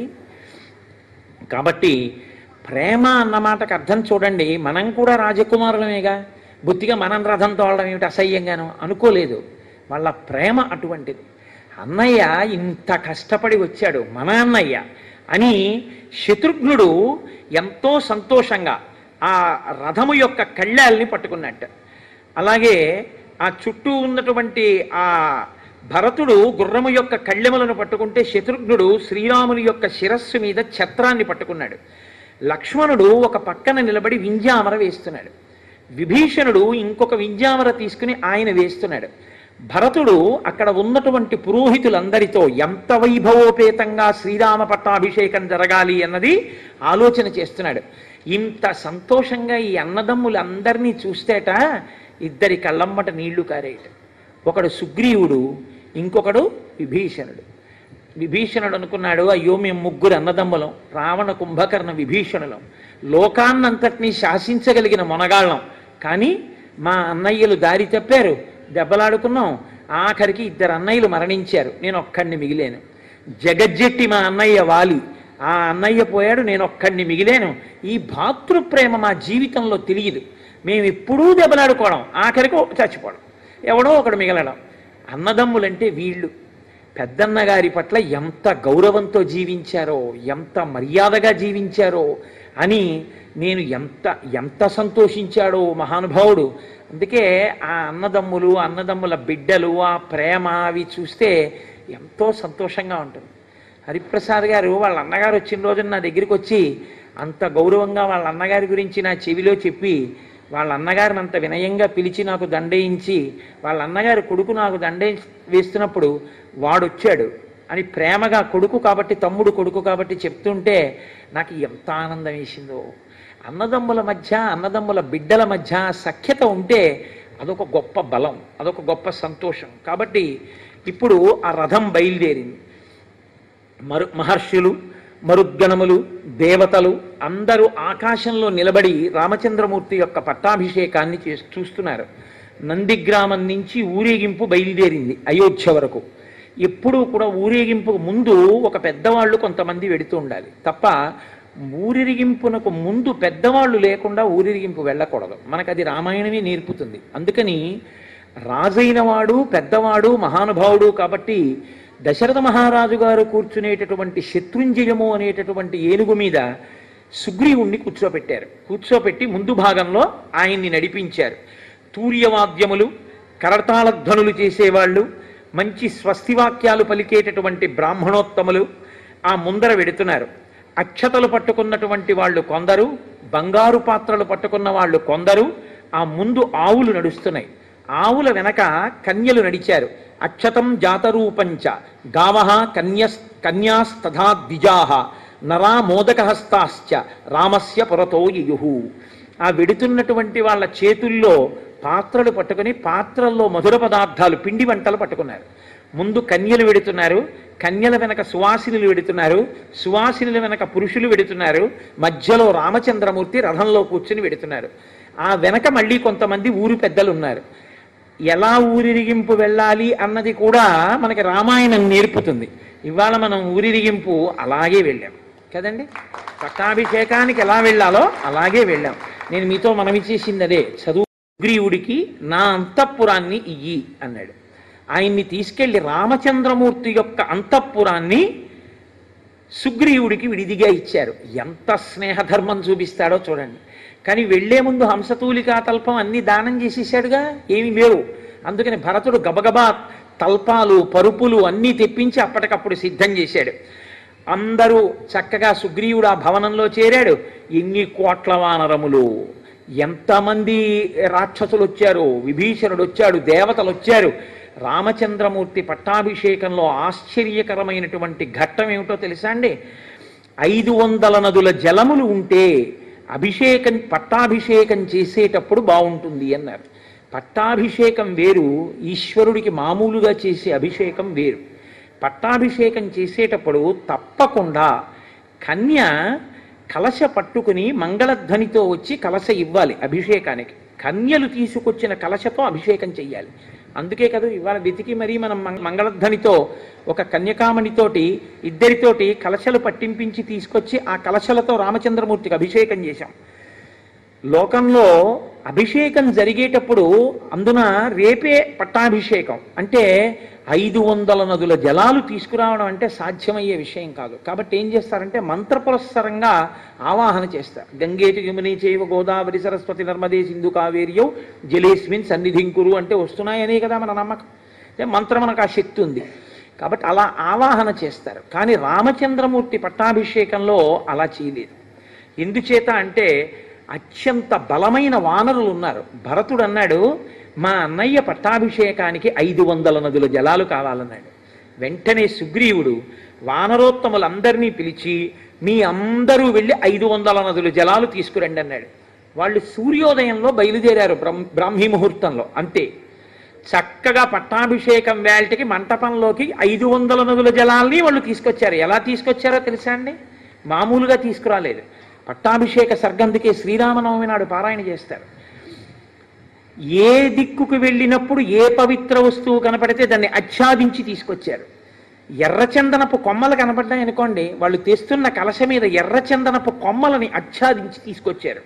కాబట్టి ప్రేమ అన్న మాటకు అర్థం చూడండి మనం కూడా రాజకుమారులమేగా బుద్ధిగా మనం రథం తోలడం ఏమిటి అసహ్యంగాను అనుకోలేదు వాళ్ళ ప్రేమ అటువంటిది అన్నయ్య ఇంత కష్టపడి వచ్చాడు మన అన్నయ్య అని శత్రుఘ్నుడు ఎంతో సంతోషంగా ఆ రథము యొక్క కళ్ళాల్ని పట్టుకున్నట్టు అలాగే ఆ చుట్టూ ఉన్నటువంటి ఆ భరతుడు గుర్రము యొక్క కళ్ళెములను పట్టుకుంటే శత్రుఘ్నుడు శ్రీరాముని యొక్క శిరస్సు మీద ఛత్రాన్ని పట్టుకున్నాడు లక్ష్మణుడు ఒక పక్కన నిలబడి వింజామర వేస్తున్నాడు విభీషణుడు ఇంకొక వింజామర తీసుకుని ఆయన వేస్తున్నాడు భరతుడు అక్కడ ఉన్నటువంటి పురోహితులందరితో ఎంత వైభవోపేతంగా శ్రీరామ పట్టాభిషేకం జరగాలి అన్నది ఆలోచన చేస్తున్నాడు ఇంత సంతోషంగా ఈ అన్నదమ్ములందరినీ చూస్తేట ఇద్దరి కళ్ళమ్మట నీళ్లు కారేట ఒకడు సుగ్రీవుడు ఇంకొకడు విభీషణుడు విభీషణుడు అనుకున్నాడు అయ్యో మేము ముగ్గురు అన్నదమ్ములం రావణ కుంభకర్ణ విభీషణులం లోకాన్నంతటినీ శాసించగలిగిన మొనగాళ్ళం కానీ మా అన్నయ్యలు దారి తప్పారు దెబ్బలాడుకున్నాం ఆఖరికి ఇద్దరు అన్నయ్యలు మరణించారు నేను ఒక్కడిని మిగిలేను జగజ్జెట్టి మా అన్నయ్య వాలి ఆ అన్నయ్య పోయాడు నేను ఒక్కడిని మిగిలేను ఈ భాతృప్రేమ మా జీవితంలో తెలియదు మేము ఎప్పుడూ దెబ్బలాడుకోవడం ఆఖరికి చచ్చిపోవడం ఎవడో ఒకడు మిగలడం అన్నదమ్ములంటే వీళ్ళు పెద్దన్న గారి పట్ల ఎంత గౌరవంతో జీవించారో ఎంత మర్యాదగా జీవించారో అని నేను ఎంత ఎంత సంతోషించాడో మహానుభావుడు అందుకే ఆ అన్నదమ్ములు అన్నదమ్ముల బిడ్డలు ఆ ప్రేమ అవి చూస్తే ఎంతో సంతోషంగా ఉంటుంది హరిప్రసాద్ గారు వాళ్ళ అన్నగారు వచ్చిన రోజున నా దగ్గరికి వచ్చి అంత గౌరవంగా వాళ్ళ అన్నగారి గురించి నా చెవిలో చెప్పి వాళ్ళ అన్నగారిని అంత వినయంగా పిలిచి నాకు దండయించి వాళ్ళ అన్నగారి కొడుకు నాకు దండ వేస్తున్నప్పుడు వాడొచ్చాడు అని ప్రేమగా కొడుకు కాబట్టి తమ్ముడు కొడుకు కాబట్టి చెప్తుంటే నాకు ఎంత ఆనందం వేసిందో అన్నదమ్ముల మధ్య అన్నదమ్ముల బిడ్డల మధ్య సఖ్యత ఉంటే అదొక గొప్ప బలం అదొక గొప్ప సంతోషం కాబట్టి ఇప్పుడు ఆ రథం బయలుదేరింది మరు మహర్షులు మరుద్గణములు దేవతలు అందరూ ఆకాశంలో నిలబడి రామచంద్రమూర్తి యొక్క పట్టాభిషేకాన్ని చే చూస్తున్నారు నందిగ్రామం నుంచి ఊరేగింపు బయలుదేరింది అయోధ్య వరకు ఎప్పుడూ కూడా ఊరేగింపు ముందు ఒక పెద్దవాళ్ళు కొంతమంది వెడుతూ ఉండాలి తప్ప ఊరిరిగింపునకు ముందు పెద్దవాళ్ళు లేకుండా ఊరిరిగింపు వెళ్ళకూడదు మనకు అది రామాయణమే నేర్పుతుంది అందుకని రాజైన వాడు పెద్దవాడు మహానుభావుడు కాబట్టి దశరథ మహారాజు గారు కూర్చునేటటువంటి శత్రుంజయము అనేటటువంటి ఏనుగు మీద సుగ్రీవుణ్ణి కూర్చోపెట్టారు కూర్చోపెట్టి ముందు భాగంలో ఆయన్ని నడిపించారు తూర్యవాద్యములు కరతాళధ్వనులు చేసేవాళ్ళు మంచి స్వస్తివాక్యాలు పలికేటటువంటి బ్రాహ్మణోత్తములు ఆ ముందర వెడుతున్నారు అక్షతలు పట్టుకున్నటువంటి వాళ్ళు కొందరు బంగారు పాత్రలు పట్టుకున్న వాళ్ళు కొందరు ఆ ముందు ఆవులు నడుస్తున్నాయి ఆవుల వెనక కన్యలు నడిచారు అక్షతం జాతరూపంచ గావ కన్య కన్యాస్తథా ద్విజాహ నరా మోదకహస్తాశ్చ రామస్య పురతో యయుహు ఆ వెడుతున్నటువంటి వాళ్ళ చేతుల్లో పాత్రలు పట్టుకొని పాత్రల్లో మధుర పదార్థాలు పిండి వంటలు పట్టుకున్నారు ముందు కన్యలు వెడుతున్నారు కన్యల వెనక సువాసినులు వెడుతున్నారు సువాసినుల వెనక పురుషులు వెడుతున్నారు మధ్యలో రామచంద్రమూర్తి రథంలో కూర్చుని వెడుతున్నారు ఆ వెనక మళ్ళీ కొంతమంది ఊరు పెద్దలు ఉన్నారు ఎలా ఊరిరిగింపు వెళ్ళాలి అన్నది కూడా మనకి రామాయణం నేర్పుతుంది ఇవాళ మనం ఊరిరిగింపు అలాగే వెళ్ళాం కదండి పట్టాభిషేకానికి ఎలా వెళ్ళాలో అలాగే వెళ్ళాం నేను మీతో మనవి చేసింది అదే చదువు సుగ్రీవుడికి నా అంతఃపురాన్ని ఇయ్యి అన్నాడు ఆయన్ని తీసుకెళ్లి రామచంద్రమూర్తి యొక్క అంతఃపురాన్ని సుగ్రీవుడికి విడిదిగా ఇచ్చారు ఎంత స్నేహధర్మం చూపిస్తాడో చూడండి కానీ వెళ్లే ముందు హంసతూలికా తల్పం అన్ని దానం చేసేసాడుగా ఏమీ లేవు అందుకని భరతుడు గబగబా తల్పాలు పరుపులు అన్నీ తెప్పించి అప్పటికప్పుడు సిద్ధం చేశాడు అందరూ చక్కగా సుగ్రీవుడు ఆ భవనంలో చేరాడు ఎన్ని కోట్ల వానరములు ఎంతమంది రాక్షసులు వచ్చారు విభీషణుడు వచ్చాడు దేవతలు వచ్చారు రామచంద్రమూర్తి పట్టాభిషేకంలో ఆశ్చర్యకరమైనటువంటి ఘట్టం ఏమిటో తెలుసా అండి ఐదు వందల నదుల జలములు ఉంటే అభిషేకం పట్టాభిషేకం చేసేటప్పుడు బాగుంటుంది అన్నారు పట్టాభిషేకం వేరు ఈశ్వరుడికి మామూలుగా చేసే అభిషేకం వేరు పట్టాభిషేకం చేసేటప్పుడు తప్పకుండా కన్య కలశ పట్టుకుని మంగళధ్వనితో వచ్చి కలశ ఇవ్వాలి అభిషేకానికి కన్యలు తీసుకొచ్చిన కలశతో అభిషేకం చెయ్యాలి అందుకే కదా ఇవాళ వెతికి మరీ మనం మంగ- మంగళధ్వనితో ఒక కన్యకామణితోటి ఇద్దరితోటి కలశలు పట్టింపించి తీసుకొచ్చి ఆ కలశలతో రామచంద్రమూర్తికి అభిషేకం చేశాం లోకంలో అభిషేకం జరిగేటప్పుడు అందున రేపే పట్టాభిషేకం అంటే ఐదు వందల నదుల జలాలు తీసుకురావడం అంటే సాధ్యమయ్యే విషయం కాదు కాబట్టి ఏం చేస్తారంటే మంత్రపురస్సరంగా ఆవాహన చేస్తారు గంగేటి యముని చేవ గోదావరి సరస్వతి నర్మదే సింధు కావేరియో జలేస్మిన్ సన్నిధింకురు అంటే వస్తున్నాయనే కదా మన నమ్మకం అంటే మంత్రం మనకు ఆ శక్తి ఉంది కాబట్టి అలా ఆవాహన చేస్తారు కానీ రామచంద్రమూర్తి పట్టాభిషేకంలో అలా చేయలేదు ఎందుచేత అంటే అత్యంత బలమైన వానరులు ఉన్నారు భరతుడు అన్నాడు మా అన్నయ్య పట్టాభిషేకానికి ఐదు వందల నదుల జలాలు కావాలన్నాడు వెంటనే సుగ్రీవుడు వానరోత్తములందరినీ పిలిచి మీ అందరూ వెళ్ళి ఐదు వందల నదుల జలాలు తీసుకురండి అన్నాడు వాళ్ళు సూర్యోదయంలో బయలుదేరారు బ్రహ్మ బ్రాహ్మీ ముహూర్తంలో అంతే చక్కగా పట్టాభిషేకం వేల్టికి మంటపంలోకి ఐదు వందల నదుల జలాల్ని వాళ్ళు తీసుకొచ్చారు ఎలా తీసుకొచ్చారో తెలుసా అండి మామూలుగా తీసుకురాలేదు పట్టాభిషేక సర్గందుకే శ్రీరామనవమి నాడు పారాయణ చేస్తారు ఏ దిక్కుకు వెళ్ళినప్పుడు ఏ పవిత్ర వస్తువు కనపడితే దాన్ని ఆచ్ఛాదించి తీసుకొచ్చారు ఎర్రచందనపు కొమ్మలు కనపడ్డాయి అనుకోండి వాళ్ళు తెస్తున్న కలశ మీద ఎర్రచందనపు కొమ్మలని ఆచ్ఛాదించి తీసుకొచ్చారు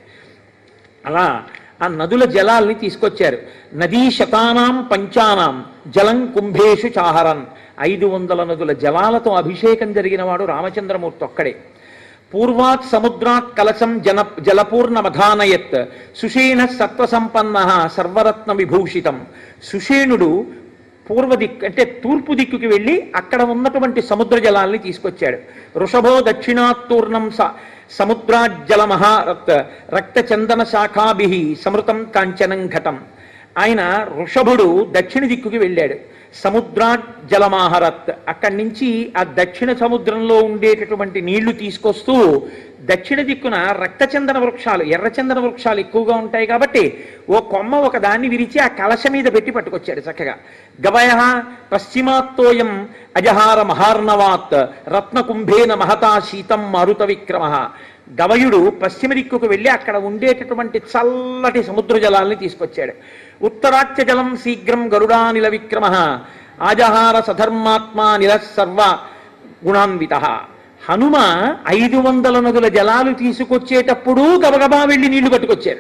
అలా ఆ నదుల జలాల్ని తీసుకొచ్చారు నదీ శతానాం పంచానాం జలం కుంభేషు చాహరన్ ఐదు వందల నదుల జలాలతో అభిషేకం జరిగిన వాడు రామచంద్రమూర్తి ఒక్కడే పూర్వాత్ సముద్రాత్ కలశం జన జలపూర్ణమధానయత్ సుషేణ సత్వసంపన్న సర్వరత్న విభూషితం సుషేణుడు పూర్వ దిక్కు అంటే తూర్పు దిక్కుకి వెళ్ళి అక్కడ ఉన్నటువంటి సముద్ర జలాల్ని తీసుకొచ్చాడు వృషభో దక్షిణాత్తూర్ణం స సముద్రాజ్జల మహారత్ రక్త చందన శాఖాభి సమృతం కాంచనం ఘటం ఆయన వృషభుడు దక్షిణ దిక్కుకి వెళ్ళాడు సముద్రాజ్జలమాహరత్ అక్కడి నుంచి ఆ దక్షిణ సముద్రంలో ఉండేటటువంటి నీళ్లు తీసుకొస్తూ దక్షిణ దిక్కున రక్తచందన వృక్షాలు ఎర్రచందన వృక్షాలు ఎక్కువగా ఉంటాయి కాబట్టి ఓ కొమ్మ ఒక దాన్ని విరిచి ఆ కలశ మీద పెట్టి పట్టుకొచ్చాడు చక్కగా గవయ పశ్చిమాత్తోయం అజహార మహార్ణవాత్ రత్నకుంభేన మహతా శీతం మారుత విక్రమ గవయుడు పశ్చిమ దిక్కుకు వెళ్ళి అక్కడ ఉండేటటువంటి చల్లటి సముద్ర జలాల్ని తీసుకొచ్చాడు ఉత్తరాచ్య జలం శీఘ్రం గరుడానిల విక్రమ ఆజహార సధర్మాత్మా నిల సర్వ గుణాన్విత హనుమ ఐదు వందల నదుల జలాలు తీసుకొచ్చేటప్పుడు గబగబా వెళ్ళి నీళ్లు పట్టుకొచ్చారు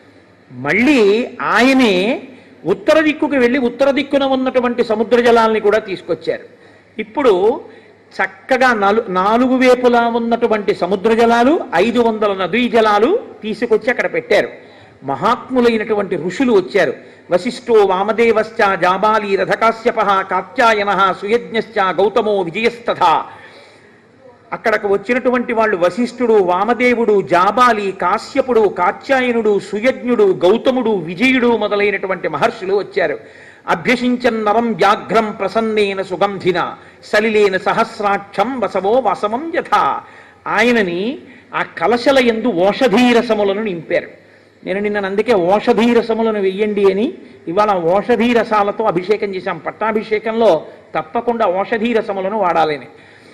మళ్ళీ ఆయనే ఉత్తర దిక్కుకు వెళ్ళి ఉత్తర దిక్కున ఉన్నటువంటి సముద్ర జలాల్ని కూడా తీసుకొచ్చారు ఇప్పుడు చక్కగా నాలు నాలుగు వేపులా ఉన్నటువంటి సముద్ర జలాలు ఐదు వందల నదీ జలాలు తీసుకొచ్చి అక్కడ పెట్టారు మహాత్ములైనటువంటి ఋషులు వచ్చారు వశిష్ఠో వామదేవశ్చ జాబాలి రథకాశ్యప కాత్యాయన సుయజ్ఞశ్చ గౌతమో విజయస్తథ అక్కడకు వచ్చినటువంటి వాళ్ళు వశిష్ఠుడు వామదేవుడు జాబాలి కాశ్యపుడు కాత్యాయనుడు సుయజ్ఞుడు గౌతముడు విజయుడు మొదలైనటువంటి మహర్షులు వచ్చారు అభ్యసించన్ నరం వ్యాఘ్రం ప్రసన్నేన సుగంధిన సలిలేన సహస్రాక్షం వసవో వసవం యథ ఆయనని ఆ కలశల ఎందు ఓషధీరసములను నింపారు నేను నిన్న అందుకే ఓషధీరసములను వెయ్యండి అని ఇవాళ ఓషధీరసాలతో అభిషేకం చేశాం పట్టాభిషేకంలో తప్పకుండా ఓషధీరసములను వాడాలని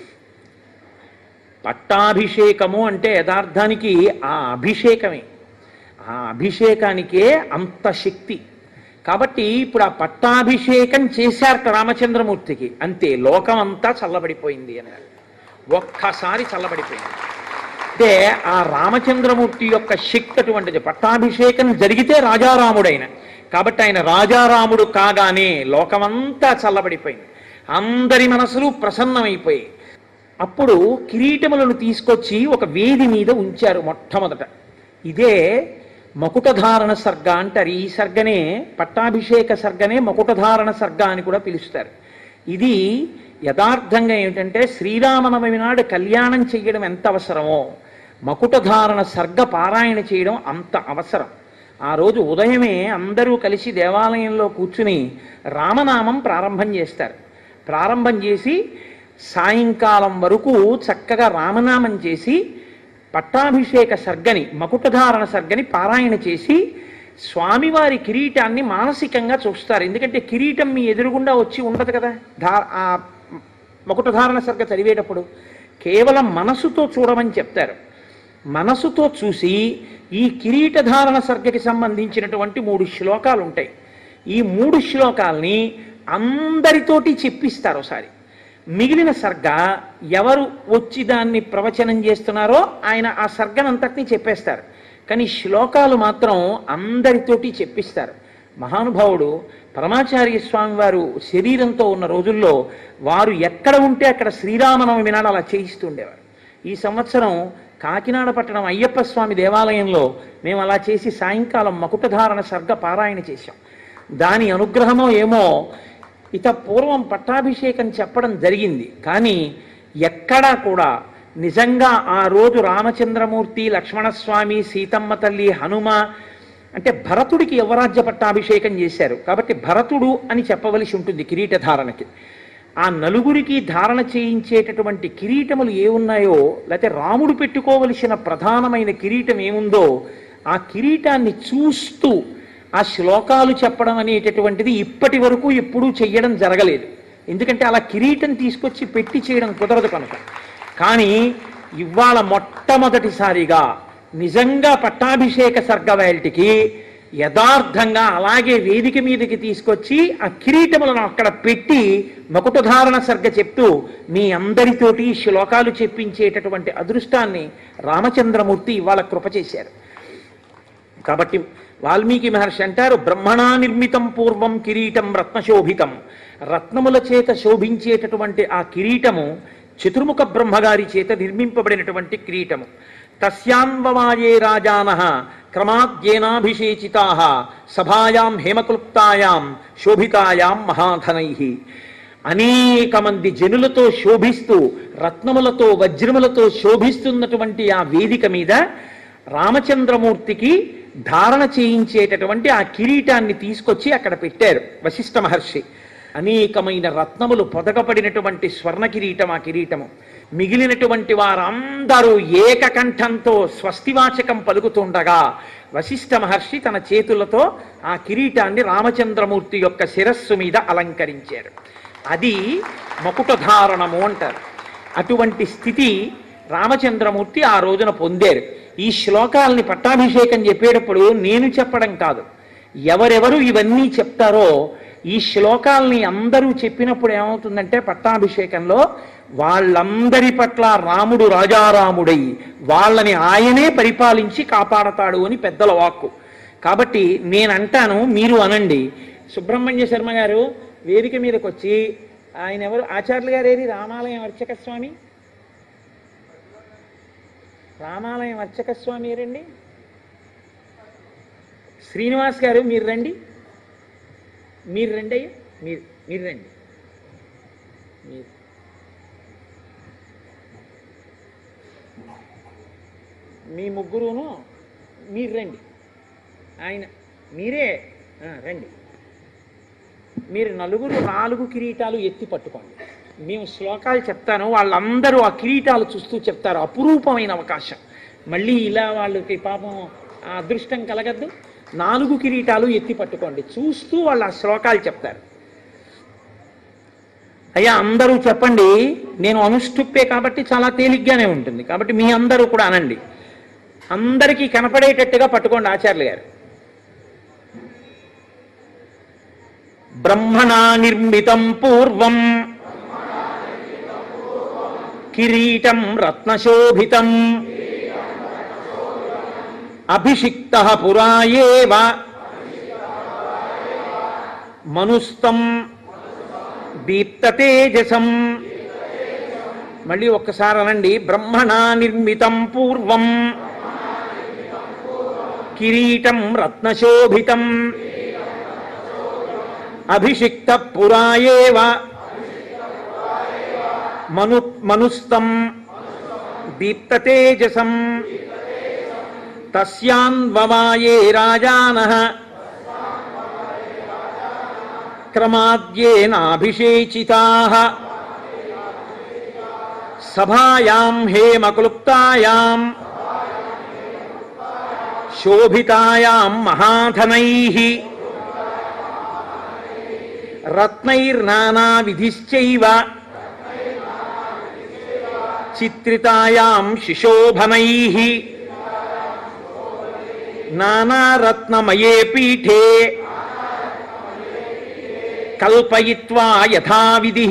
పట్టాభిషేకము అంటే యథార్థానికి ఆ అభిషేకమే ఆ అభిషేకానికే అంత శక్తి కాబట్టి ఇప్పుడు ఆ పట్టాభిషేకం చేశారట రామచంద్రమూర్తికి అంతే లోకం అంతా చల్లబడిపోయింది అని ఒక్కసారి చల్లబడిపోయింది అంటే ఆ రామచంద్రమూర్తి యొక్క శక్తి అటువంటిది పట్టాభిషేకం జరిగితే రాజారాముడైన కాబట్టి ఆయన రాజారాముడు కాగానే లోకమంతా చల్లబడిపోయింది అందరి మనసులు ప్రసన్నమైపోయాయి అప్పుడు కిరీటములను తీసుకొచ్చి ఒక వేది మీద ఉంచారు మొట్టమొదట ఇదే మకుటధారణ సర్గ అంటారు ఈ సర్గనే పట్టాభిషేక సర్గనే మకుటధారణ సర్గ అని కూడా పిలుస్తారు ఇది యథార్థంగా ఏమిటంటే శ్రీరామనవమి నాడు కళ్యాణం చేయడం ఎంత అవసరమో మకుటధారణ సర్గ పారాయణ చేయడం అంత అవసరం ఆ రోజు ఉదయమే అందరూ కలిసి దేవాలయంలో కూర్చుని రామనామం ప్రారంభం చేస్తారు ప్రారంభం చేసి సాయంకాలం వరకు చక్కగా రామనామం చేసి పట్టాభిషేక సర్గని మకుటధారణ సర్గని పారాయణ చేసి స్వామివారి కిరీటాన్ని మానసికంగా చూస్తారు ఎందుకంటే కిరీటం మీ ఎదురుగుండా వచ్చి ఉండదు కదా ధా ఆ మకుటధారణ సర్గ చదివేటప్పుడు కేవలం మనసుతో చూడమని చెప్తారు మనసుతో చూసి ఈ కిరీటధారణ సర్గకి సంబంధించినటువంటి మూడు శ్లోకాలు ఉంటాయి ఈ మూడు శ్లోకాల్ని అందరితోటి చెప్పిస్తారు ఒకసారి మిగిలిన సర్గ ఎవరు వచ్చి దాన్ని ప్రవచనం చేస్తున్నారో ఆయన ఆ సర్గనంతటినీ చెప్పేస్తారు కానీ శ్లోకాలు మాత్రం అందరితోటి చెప్పిస్తారు మహానుభావుడు పరమాచార్య స్వామి వారు శరీరంతో ఉన్న రోజుల్లో వారు ఎక్కడ ఉంటే అక్కడ శ్రీరామనవమి నాడు అలా చేయిస్తుండేవారు ఈ సంవత్సరం కాకినాడ పట్టణం అయ్యప్ప స్వామి దేవాలయంలో మేము అలా చేసి సాయంకాలం మకుటధారణ సర్గ పారాయణ చేశాం దాని అనుగ్రహమో ఏమో ఇత పూర్వం పట్టాభిషేకం చెప్పడం జరిగింది కానీ ఎక్కడా కూడా నిజంగా ఆ రోజు రామచంద్రమూర్తి లక్ష్మణస్వామి సీతమ్మ తల్లి హనుమ అంటే భరతుడికి యువరాజ్య పట్టాభిషేకం చేశారు కాబట్టి భరతుడు అని చెప్పవలసి ఉంటుంది కిరీటధారణకి ఆ నలుగురికి ధారణ చేయించేటటువంటి కిరీటములు ఏ ఉన్నాయో లేకపోతే రాముడు పెట్టుకోవలసిన ప్రధానమైన కిరీటం ఏముందో ఆ కిరీటాన్ని చూస్తూ ఆ శ్లోకాలు చెప్పడం అనేటటువంటిది ఇప్పటి వరకు ఎప్పుడూ చెయ్యడం జరగలేదు ఎందుకంటే అలా కిరీటం తీసుకొచ్చి పెట్టి చేయడం కుదరదు కనుక కానీ ఇవాళ మొట్టమొదటిసారిగా నిజంగా పట్టాభిషేక సర్గవేల్టికి యథార్థంగా అలాగే వేదిక మీదకి తీసుకొచ్చి ఆ కిరీటములను అక్కడ పెట్టి మకుటధారణ సర్గ చెప్తూ మీ అందరితోటి శ్లోకాలు చెప్పించేటటువంటి అదృష్టాన్ని రామచంద్రమూర్తి ఇవాళ కృప చేశారు కాబట్టి వాల్మీకి మహర్షి అంటారు బ్రహ్మణా నిర్మితం పూర్వం కిరీటం రత్నశోభితం రత్నముల చేత శోభించేటటువంటి ఆ కిరీటము చతుర్ముఖ బ్రహ్మగారి చేత నిర్మింపబడినటువంటి కిరీటము తస్యాన్వమాయే రాజాన క్రమాద్యేనాభిషేచితా సభాయాం హేమక్లుప్తాయాం శోభితాయాం మహాధనై అనేక మంది జనులతో శోభిస్తూ రత్నములతో వజ్రములతో శోభిస్తున్నటువంటి ఆ వేదిక మీద రామచంద్రమూర్తికి ధారణ చేయించేటటువంటి ఆ కిరీటాన్ని తీసుకొచ్చి అక్కడ పెట్టారు వశిష్ఠ మహర్షి అనేకమైన రత్నములు పొదగపడినటువంటి స్వర్ణ కిరీటం ఆ కిరీటము మిగిలినటువంటి వారందరూ ఏకకంఠంతో స్వస్తివాచకం పలుకుతుండగా వశిష్ఠ మహర్షి తన చేతులతో ఆ కిరీటాన్ని రామచంద్రమూర్తి యొక్క శిరస్సు మీద అలంకరించారు అది మకుటధారణము అంటారు అటువంటి స్థితి రామచంద్రమూర్తి ఆ రోజున పొందారు ఈ శ్లోకాలని పట్టాభిషేకం చెప్పేటప్పుడు నేను చెప్పడం కాదు ఎవరెవరు ఇవన్నీ చెప్తారో ఈ శ్లోకాల్ని అందరూ చెప్పినప్పుడు ఏమవుతుందంటే పట్టాభిషేకంలో వాళ్ళందరి పట్ల రాముడు రాజారాముడై వాళ్ళని ఆయనే పరిపాలించి కాపాడతాడు అని పెద్దల వాక్కు కాబట్టి నేనంటాను మీరు అనండి సుబ్రహ్మణ్య శర్మ గారు వేదిక మీదకి వచ్చి ఆయన ఎవరు ఆచార్యులు గారు ఏది రామాలయం అర్చక స్వామి రామాలయం అర్చక స్వామి ఏరండి శ్రీనివాస్ గారు మీరు రండి మీరు రండి అయ్యా మీరు మీరు రండి మీరు మీ ముగ్గురును మీరు రండి ఆయన మీరే ఆ, రండి మీరు నలుగురు నాలుగు కిరీటాలు ఎత్తి పట్టుకోండి మేము శ్లోకాలు చెప్తాను వాళ్ళందరూ ఆ కిరీటాలు చూస్తూ చెప్తారు అపురూపమైన అవకాశం మళ్ళీ ఇలా వాళ్ళకి పాపం ఆ అదృష్టం కలగద్దు నాలుగు కిరీటాలు ఎత్తి పట్టుకోండి చూస్తూ వాళ్ళు ఆ శ్లోకాలు చెప్తారు అయ్యా అందరూ చెప్పండి నేను అనుష్ఠుప్పే కాబట్టి చాలా తేలిగ్గానే ఉంటుంది కాబట్టి మీ అందరూ కూడా అనండి అందరికీ కనపడేటట్టుగా పట్టుకోండి ఆచార్యులు గారు బ్రహ్మణా నిర్మితం పూర్వం కిరీటం రత్నశోభితం అభిషిక్త పురాయేవ మనుస్తం దీప్తతేజసం మళ్ళీ ఒక్కసారి అనండి బ్రహ్మణా నిర్మితం పూర్వం కిరీటం రత్నశోభితం అభిషిక్త పురాయేవ మను మనుస్తం దీప్తతేజసం తస్యాన్వవాయే రాజానః క్రమాద్యేనాభిషేచితాః సభాయాం హేమక్లుప్తాయాం శోభితాయాం మహాధనైః రత్నైర్నానావిధిశ్చైవ చిత్రితాయాం శిశోభనైః నానారత్నమయే పీఠే కల్పయిత్వా యథావిధి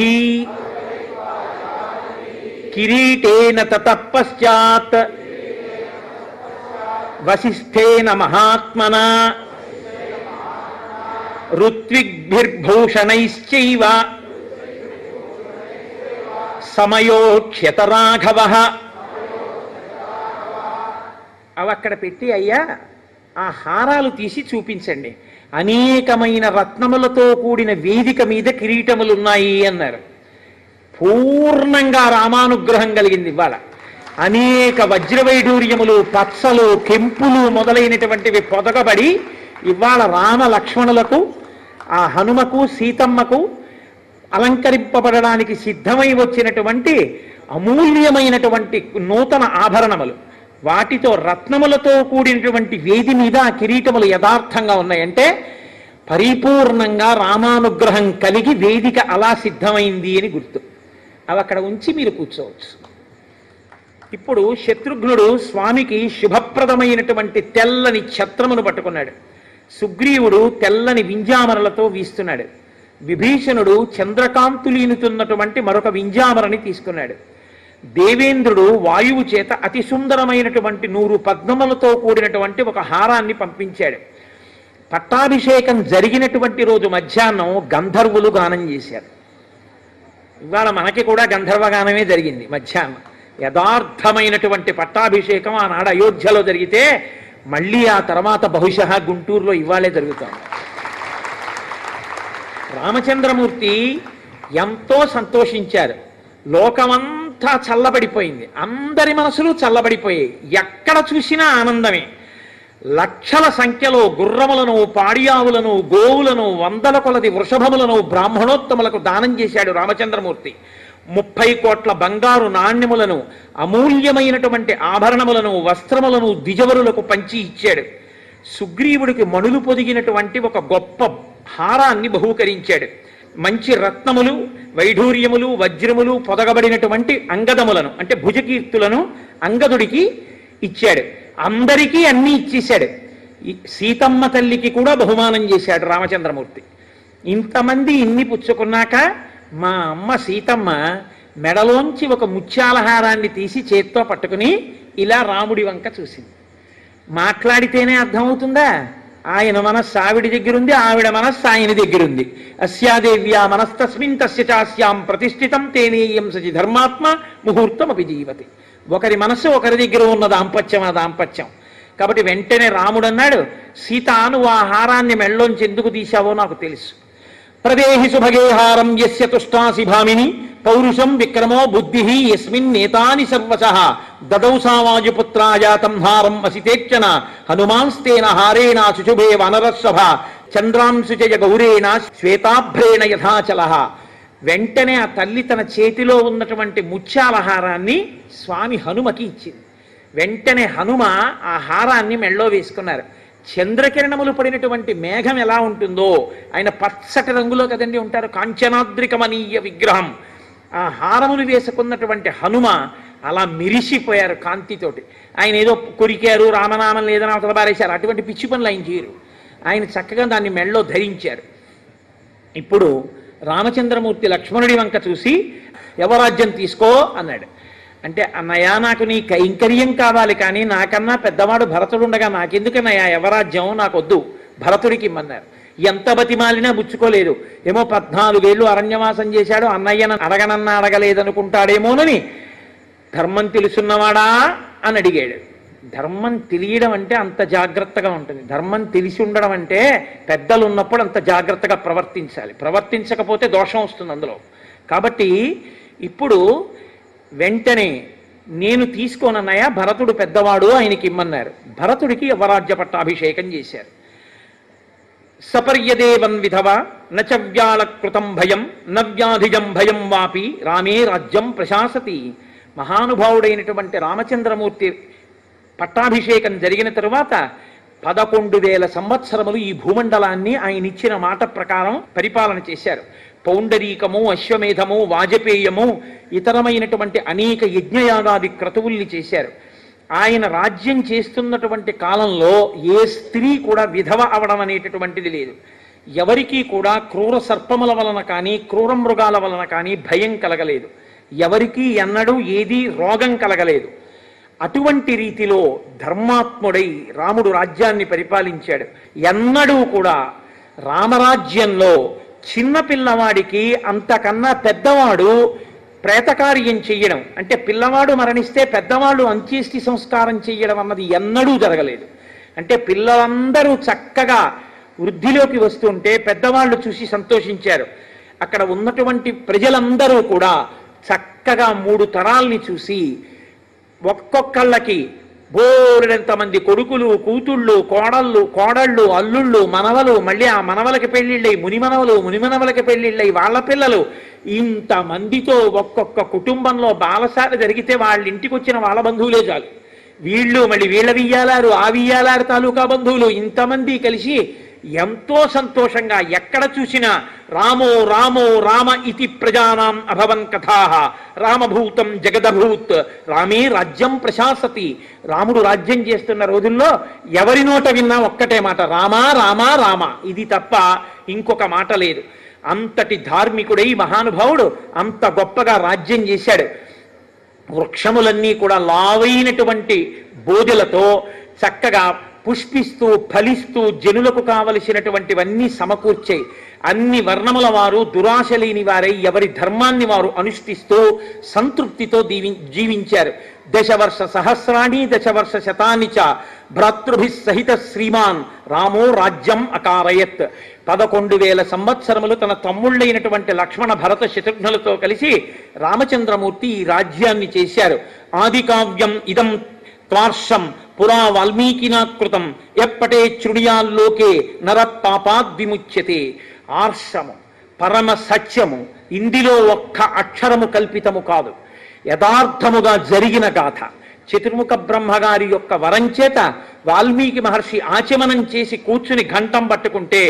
కిరీటేన తతః పశ్చాత్ వసిష్ఠేన మహాత్మనా ఋత్విగ్భిర్భూషణైశ్చైవ సమయోక్ష్యత రాఘవ అవి అక్కడ పెట్టి అయ్యా ఆ హారాలు తీసి చూపించండి అనేకమైన రత్నములతో కూడిన వేదిక మీద కిరీటములు ఉన్నాయి అన్నారు పూర్ణంగా రామానుగ్రహం కలిగింది ఇవాళ అనేక వజ్రవైడూర్యములు పచ్చలు కెంపులు మొదలైనటువంటివి పొదగబడి ఇవాళ రామ లక్ష్మణులకు ఆ హనుమకు సీతమ్మకు అలంకరింపబడడానికి సిద్ధమై వచ్చినటువంటి అమూల్యమైనటువంటి నూతన ఆభరణములు వాటితో రత్నములతో కూడినటువంటి వేది మీద ఆ కిరీటములు యథార్థంగా ఉన్నాయంటే పరిపూర్ణంగా రామానుగ్రహం కలిగి వేదిక అలా సిద్ధమైంది అని గుర్తు అవి అక్కడ ఉంచి మీరు కూర్చోవచ్చు ఇప్పుడు శత్రుఘ్నుడు స్వామికి శుభప్రదమైనటువంటి తెల్లని ఛత్రమును పట్టుకున్నాడు సుగ్రీవుడు తెల్లని వింజామరలతో వీస్తున్నాడు విభీషణుడు చంద్రకాంతులీనుతున్నటువంటి మరొక వింజామరని తీసుకున్నాడు దేవేంద్రుడు వాయువు చేత అతి సుందరమైనటువంటి నూరు పద్మములతో కూడినటువంటి ఒక హారాన్ని పంపించాడు పట్టాభిషేకం జరిగినటువంటి రోజు మధ్యాహ్నం గంధర్వులు గానం చేశారు ఇవాళ మనకి కూడా గంధర్వగానమే జరిగింది మధ్యాహ్నం యథార్థమైనటువంటి పట్టాభిషేకం ఆనాడు అయోధ్యలో జరిగితే మళ్ళీ ఆ తర్వాత బహుశా గుంటూరులో ఇవాళే జరుగుతోంది రామచంద్రమూర్తి ఎంతో సంతోషించారు లోకమంతా చల్లబడిపోయింది అందరి మనసులు చల్లబడిపోయాయి ఎక్కడ చూసినా ఆనందమే లక్షల సంఖ్యలో గుర్రములను పాడియావులను గోవులను వందల కొలది వృషభములను బ్రాహ్మణోత్తములకు దానం చేశాడు రామచంద్రమూర్తి ముప్పై కోట్ల బంగారు నాణ్యములను అమూల్యమైనటువంటి ఆభరణములను వస్త్రములను ద్విజవరులకు పంచి ఇచ్చాడు సుగ్రీవుడికి మణులు పొదిగినటువంటి ఒక గొప్ప హారాన్ని బహూకరించాడు మంచి రత్నములు వైఢూర్యములు వజ్రములు పొదగబడినటువంటి అంగదములను అంటే భుజకీర్తులను అంగదుడికి ఇచ్చాడు అందరికీ అన్నీ ఇచ్చేశాడు ఈ సీతమ్మ తల్లికి కూడా బహుమానం చేశాడు రామచంద్రమూర్తి ఇంతమంది ఇన్ని పుచ్చుకున్నాక మా అమ్మ సీతమ్మ మెడలోంచి ఒక ముత్యాలహారాన్ని తీసి చేత్తో పట్టుకుని ఇలా రాముడి వంక చూసింది మాట్లాడితేనే అర్థమవుతుందా ఆయన మనస్సు ఆవిడ దగ్గరుంది ఆవిడ మనస్సు ఆయన దగ్గరుంది అస్యాదేవ్యా మనస్తస్మిన్ తస్య చాస్యాం ప్రతిష్ఠితం తేనేయం సచి ధర్మాత్మ ముహూర్తం అపి జీవతి ఒకరి మనస్సు ఒకరి దగ్గర ఉన్న దాంపత్యం ఆ దాంపత్యం కాబట్టి వెంటనే రాముడు అన్నాడు సీత నువ్వు ఆ హారాన్ని మెళ్ళలోంచి ఎందుకు తీశావో నాకు తెలుసు ప్రదేహి సుభగే హారం యస్య తుష్టాసి భామిని పౌరుషం విక్రమో బుద్ధి యస్మిన్ నేతాని సర్వశ దదౌ సావాజుపుత్రాజాతం హారం అసితేక్షణ హనుమాంస్తేన హారేణ శుశుభే వనరస్సభ చంద్రాంశుజయ గౌరేణ శ్వేతాభ్రేణ యథాచల వెంటనే ఆ తల్లి తన చేతిలో ఉన్నటువంటి ముత్యాల హారాన్ని స్వామి హనుమకి ఇచ్చింది వెంటనే హనుమ ఆ హారాన్ని మెళ్ళో వేసుకున్నారు చంద్రకిరణములు పడినటువంటి మేఘం ఎలా ఉంటుందో ఆయన పచ్చటి రంగులో కదండి ఉంటారు కాంచనాద్రికమనీయ విగ్రహం ఆ హారములు వేసుకున్నటువంటి హనుమ అలా మిరిసిపోయారు కాంతితోటి ఆయన ఏదో కొరికారు రామనామం లేదని అవతల బారేశారు అటువంటి పిచ్చి పనులు ఆయన చేయరు ఆయన చక్కగా దాన్ని మెళ్ళో ధరించారు ఇప్పుడు రామచంద్రమూర్తి లక్ష్మణుడి వంక చూసి యవరాజ్యం తీసుకో అన్నాడు అంటే అన్నయ్య నాకు నీ కైంకర్యం కావాలి కానీ నాకన్నా పెద్దవాడు భరతుడు ఉండగా నాకెందుకన్నయ్య యవరాజ్యం నాకొద్దు భరతుడికి ఇమ్మన్నారు ఎంత బతిమాలినా బుచ్చుకోలేదు ఏమో పద్నాలుగేళ్ళు అరణ్యవాసం చేశాడు అన్నయ్యను అడగనన్నా అడగలేదనుకుంటాడేమోనని ధర్మం తెలుసున్నవాడా అని అడిగాడు ధర్మం తెలియడం అంటే అంత జాగ్రత్తగా ఉంటుంది ధర్మం తెలిసి ఉండడం అంటే పెద్దలు ఉన్నప్పుడు అంత జాగ్రత్తగా ప్రవర్తించాలి ప్రవర్తించకపోతే దోషం వస్తుంది అందులో కాబట్టి ఇప్పుడు వెంటనే నేను తీసుకోనన్నయ్య భరతుడు పెద్దవాడు ఆయనకి ఇమ్మన్నారు భరతుడికి యువరాజ్య పట్టాభిషేకం చేశారు సపర్యదేవన్ విధవ నచ వ్యాళకృతం భయం నవ్యాధిజం భయం వాపి రామే రాజ్యం ప్రశాసతి మహానుభావుడైనటువంటి రామచంద్రమూర్తి పట్టాభిషేకం జరిగిన తరువాత పదకొండు వేల సంవత్సరములు ఈ భూమండలాన్ని ఆయన ఇచ్చిన మాట ప్రకారం పరిపాలన చేశారు పౌండరీకము అశ్వమేధము వాజపేయము ఇతరమైనటువంటి అనేక యజ్ఞయాగాది క్రతువుల్ని చేశారు ఆయన రాజ్యం చేస్తున్నటువంటి కాలంలో ఏ స్త్రీ కూడా విధవ అవడం అనేటటువంటిది లేదు ఎవరికీ కూడా క్రూర సర్పముల వలన కానీ క్రూర మృగాల వలన కానీ భయం కలగలేదు ఎవరికీ ఎన్నడూ ఏదీ రోగం కలగలేదు అటువంటి రీతిలో ధర్మాత్ముడై రాముడు రాజ్యాన్ని పరిపాలించాడు ఎన్నడూ కూడా రామరాజ్యంలో చిన్న పిల్లవాడికి అంతకన్నా పెద్దవాడు ప్రేతకార్యం చెయ్యడం అంటే పిల్లవాడు మరణిస్తే పెద్దవాళ్ళు అంత్యేష్టి సంస్కారం చెయ్యడం అన్నది ఎన్నడూ జరగలేదు అంటే పిల్లలందరూ చక్కగా వృద్ధిలోకి వస్తుంటే పెద్దవాళ్ళు చూసి సంతోషించారు అక్కడ ఉన్నటువంటి ప్రజలందరూ కూడా చక్కగా మూడు తరాల్ని చూసి ఒక్కొక్కళ్ళకి బోరెంత మంది కొడుకులు కూతుళ్ళు కోడళ్ళు కోడళ్ళు అల్లుళ్ళు మనవలు మళ్ళీ ఆ మనవలకి పెళ్ళిళ్ళై మునిమనవలు మునిమనవలకి పెళ్ళిళ్ళై వాళ్ళ పిల్లలు ఇంత మందితో ఒక్కొక్క కుటుంబంలో బాలసారి జరిగితే వాళ్ళ ఇంటికి వచ్చిన వాళ్ళ బంధువులే చాలు వీళ్ళు మళ్ళీ వీళ్ళ వియ్యాలారు ఆ వియ్యాలారు తాలూకా బంధువులు ఇంతమంది కలిసి ఎంతో సంతోషంగా ఎక్కడ చూసినా రామో రామో రామ ఇతి ప్రజానాం అభవన్ కథా రామభూతం జగదభూత్ రామే రాజ్యం ప్రశాసతి రాముడు రాజ్యం చేస్తున్న రోజుల్లో ఎవరి నోట విన్నా ఒక్కటే మాట రామా రామా రామ ఇది తప్ప ఇంకొక మాట లేదు అంతటి ధార్మికుడై మహానుభావుడు అంత గొప్పగా రాజ్యం చేశాడు వృక్షములన్నీ కూడా లావైనటువంటి బోధులతో చక్కగా పుష్పిస్తూ ఫలిస్తూ జనులకు కావలసినటువంటివన్నీ సమకూర్చాయి అన్ని వర్ణముల వారు దురాశ లేని వారై ఎవరి ధర్మాన్ని వారు అనుష్ఠిస్తూ సంతృప్తితో దీవి జీవించారు దశవర్ష సహస్రాణి దశవర్ష శతాని చ భ్రాతృభి సహిత శ్రీమాన్ రామో రాజ్యం అకారయత్ పదకొండు వేల సంవత్సరములు తన తమ్ముళ్ళైనటువంటి లక్ష్మణ భరత శత్రుఘ్నులతో కలిసి రామచంద్రమూర్తి ఈ రాజ్యాన్ని చేశారు ఆది కావ్యం ఇదం త్వార్షం పురా వాల్మీకినా కృతం ఎప్పటే చుడియాల్లోకే నర పాపాద్ విముచ్యతే ఆర్షము పరమ సత్యము ఇందులో ఒక్క అక్షరము కల్పితము కాదు యథార్థముగా జరిగిన గాథ చతుర్ముఖ బ్రహ్మగారి యొక్క వరం చేత వాల్మీకి మహర్షి ఆచమనం చేసి కూర్చుని ఘంటం పట్టుకుంటే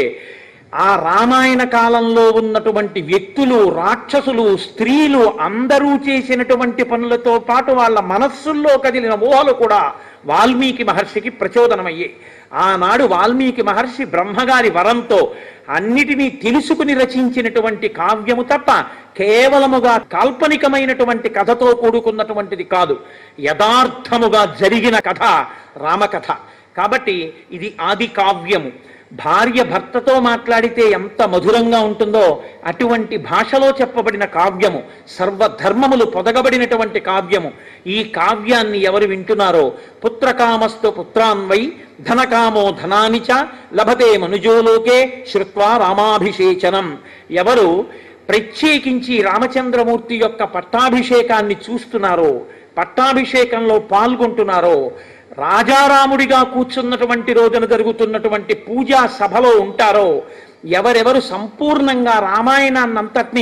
ఆ రామాయణ కాలంలో ఉన్నటువంటి వ్యక్తులు రాక్షసులు స్త్రీలు అందరూ చేసినటువంటి పనులతో పాటు వాళ్ళ మనస్సుల్లో కదిలిన ఊహలు కూడా వాల్మీకి మహర్షికి ప్రచోదనమయ్యాయి ఆనాడు వాల్మీకి మహర్షి బ్రహ్మగారి వరంతో అన్నిటినీ తెలుసుకుని రచించినటువంటి కావ్యము తప్ప కేవలముగా కాల్పనికమైనటువంటి కథతో కూడుకున్నటువంటిది కాదు యథార్థముగా జరిగిన కథ రామకథ కాబట్టి ఇది ఆది కావ్యము భార్య భర్తతో మాట్లాడితే ఎంత మధురంగా ఉంటుందో అటువంటి భాషలో చెప్పబడిన కావ్యము సర్వధర్మములు పొదగబడినటువంటి కావ్యము ఈ కావ్యాన్ని ఎవరు వింటున్నారో పుత్రకామస్తు పుత్రాన్వై ధనకామో ధనాని చ లభతే మనుజోలోకే శ్రుత్వా రామాభిషేచనం ఎవరు ప్రత్యేకించి రామచంద్రమూర్తి యొక్క పట్టాభిషేకాన్ని చూస్తున్నారో పట్టాభిషేకంలో పాల్గొంటున్నారో రాజారాముడిగా కూర్చున్నటువంటి రోజున జరుగుతున్నటువంటి పూజా సభలో ఉంటారో ఎవరెవరు సంపూర్ణంగా రామాయణాన్నంతటినీ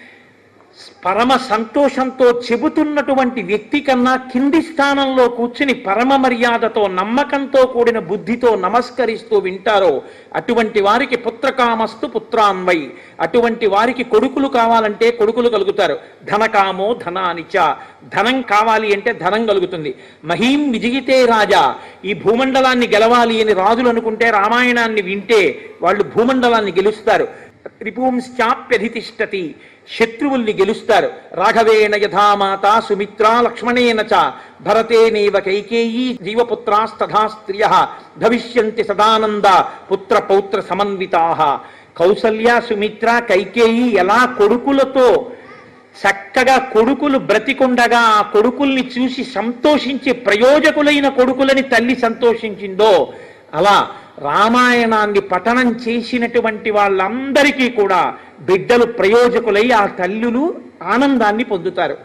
పరమ సంతోషంతో చెబుతున్నటువంటి వ్యక్తి కన్నా కింది స్థానంలో కూర్చుని పరమ మర్యాదతో నమ్మకంతో కూడిన బుద్ధితో నమస్కరిస్తూ వింటారో అటువంటి వారికి పుత్రకామస్తు పుత్రాన్వై అటువంటి వారికి కొడుకులు కావాలంటే కొడుకులు కలుగుతారు ధనకామో ధనానిచ ధనం కావాలి అంటే ధనం కలుగుతుంది మహీం విజయితే రాజా ఈ భూమండలాన్ని గెలవాలి అని రాజులు అనుకుంటే రామాయణాన్ని వింటే వాళ్ళు భూమండలాన్ని గెలుస్తారు రిపుంశ్చాప్యధితిష్టతి శత్రువుల్ని గెలుస్తారు రాఘవేణ యథామాత సుమిత్రా లక్ష్మణేన చ భరతేనేవ కైకేయీ జీవపుత్రాస్తథా స్త్రియ భవిష్యంతి సదానంద పుత్ర పౌత్ర సమన్వితా కౌసల్య సుమిత్ర కైకేయి ఎలా కొడుకులతో చక్క చక్కగా కొడుకులు బ్రతికుండగా ఆ కొడుకుల్ని చూసి సంతోషించి ప్రయోజకులైన కొడుకులని తల్లి సంతోషించిందో అలా రామాయణాన్ని పఠనం చేసినటువంటి వాళ్ళందరికీ కూడా బిడ్డలు ప్రయోజకులై ఆ తల్లులు ఆనందాన్ని పొందుతారు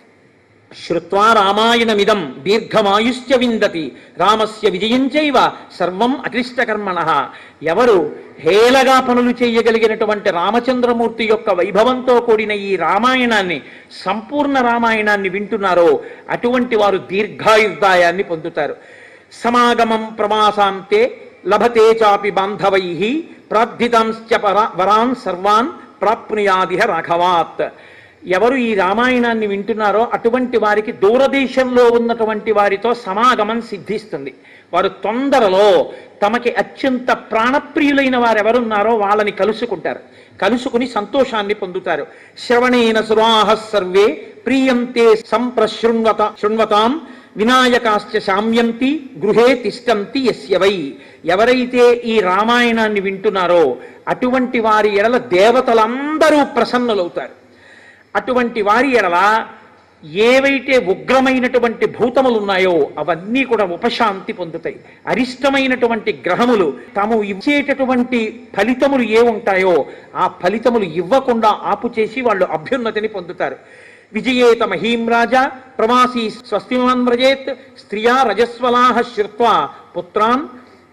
శ్రుత్వా రామాయణమిదం దీర్ఘమాయుష్య విందతి రామస్య విజయం చైవ సర్వం అక్లిష్టకర్మణ ఎవరు హేళగా పనులు చేయగలిగినటువంటి రామచంద్రమూర్తి యొక్క వైభవంతో కూడిన ఈ రామాయణాన్ని సంపూర్ణ రామాయణాన్ని వింటున్నారో అటువంటి వారు దీర్ఘాయుర్దాయాన్ని పొందుతారు సమాగమం ప్రవాసాంతే లభతే చాపి బాంధవై ప్రార్థితాంశ్చ పర వరాన్ సర్వాన్ ప్రాప్నుయాదిహ రాఘవాత్ ఎవరు ఈ రామాయణాన్ని వింటున్నారో అటువంటి వారికి దూరదేశంలో ఉన్నటువంటి వారితో సమాగమం సిద్ధిస్తుంది వారు తొందరలో తమకి అత్యంత ప్రాణప్రియులైన వారు ఎవరున్నారో వాళ్ళని కలుసుకుంటారు కలుసుకుని సంతోషాన్ని పొందుతారు శ్రవణేన సురాహ సర్వే ప్రియంతే సంప్రశృణ్వత శృణ్వతాం వినాయకాశ్చ శామ్యంతి గృహే తిష్టంతి యస్య వై ఎవరైతే ఈ రామాయణాన్ని వింటున్నారో అటువంటి వారి ఎడల దేవతలందరూ ప్రసన్నులవుతారు అటువంటి వారి ఎడల ఏవైతే ఉగ్రమైనటువంటి భూతములు ఉన్నాయో అవన్నీ కూడా ఉపశాంతి పొందుతాయి అరిష్టమైనటువంటి గ్రహములు తాము ఇచ్చేటటువంటి ఫలితములు ఏ ఉంటాయో ఆ ఫలితములు ఇవ్వకుండా ఆపు చేసి వాళ్ళు అభ్యున్నతిని పొందుతారు విజయేత మహీం రాజా ప్రవాసీ స్వస్తిమాన్ వ్రజేత్ స్త్రియా రజస్వలాహ శ్రుత్వా పుత్రాన్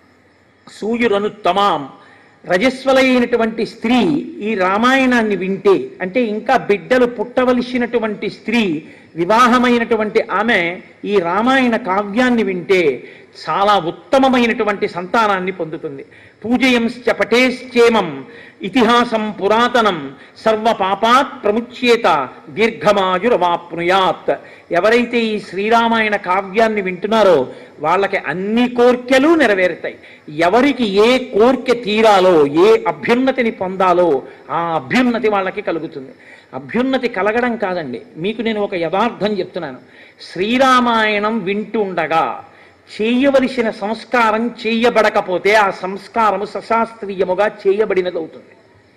సూయురనుత్తమాం రజస్వలైనటువంటి స్త్రీ ఈ రామాయణాన్ని వింటే అంటే ఇంకా బిడ్డలు పుట్టవలసినటువంటి స్త్రీ వివాహమైనటువంటి ఆమె ఈ రామాయణ కావ్యాన్ని వింటే చాలా ఉత్తమమైనటువంటి సంతానాన్ని పొందుతుంది పూజయంశ్చ పటేశ్చేమం ఇతిహాసం పురాతనం సర్వ పాపాత్ ప్రముచ్యేత దీర్ఘమాయురవాప్నుయాత్ ఎవరైతే ఈ శ్రీరామాయణ కావ్యాన్ని వింటున్నారో వాళ్ళకి అన్ని కోర్కెలు నెరవేరుతాయి ఎవరికి ఏ కోర్కె తీరాలో ఏ అభ్యున్నతిని పొందాలో ఆ అభ్యున్నతి వాళ్ళకి కలుగుతుంది అభ్యున్నతి కలగడం కాదండి మీకు నేను ఒక యథార్థం చెప్తున్నాను శ్రీరామాయణం వింటుండగా చేయవలసిన సంస్కారం చేయబడకపోతే ఆ సంస్కారము సశాస్త్రీయముగా చేయబడినది అవుతుంది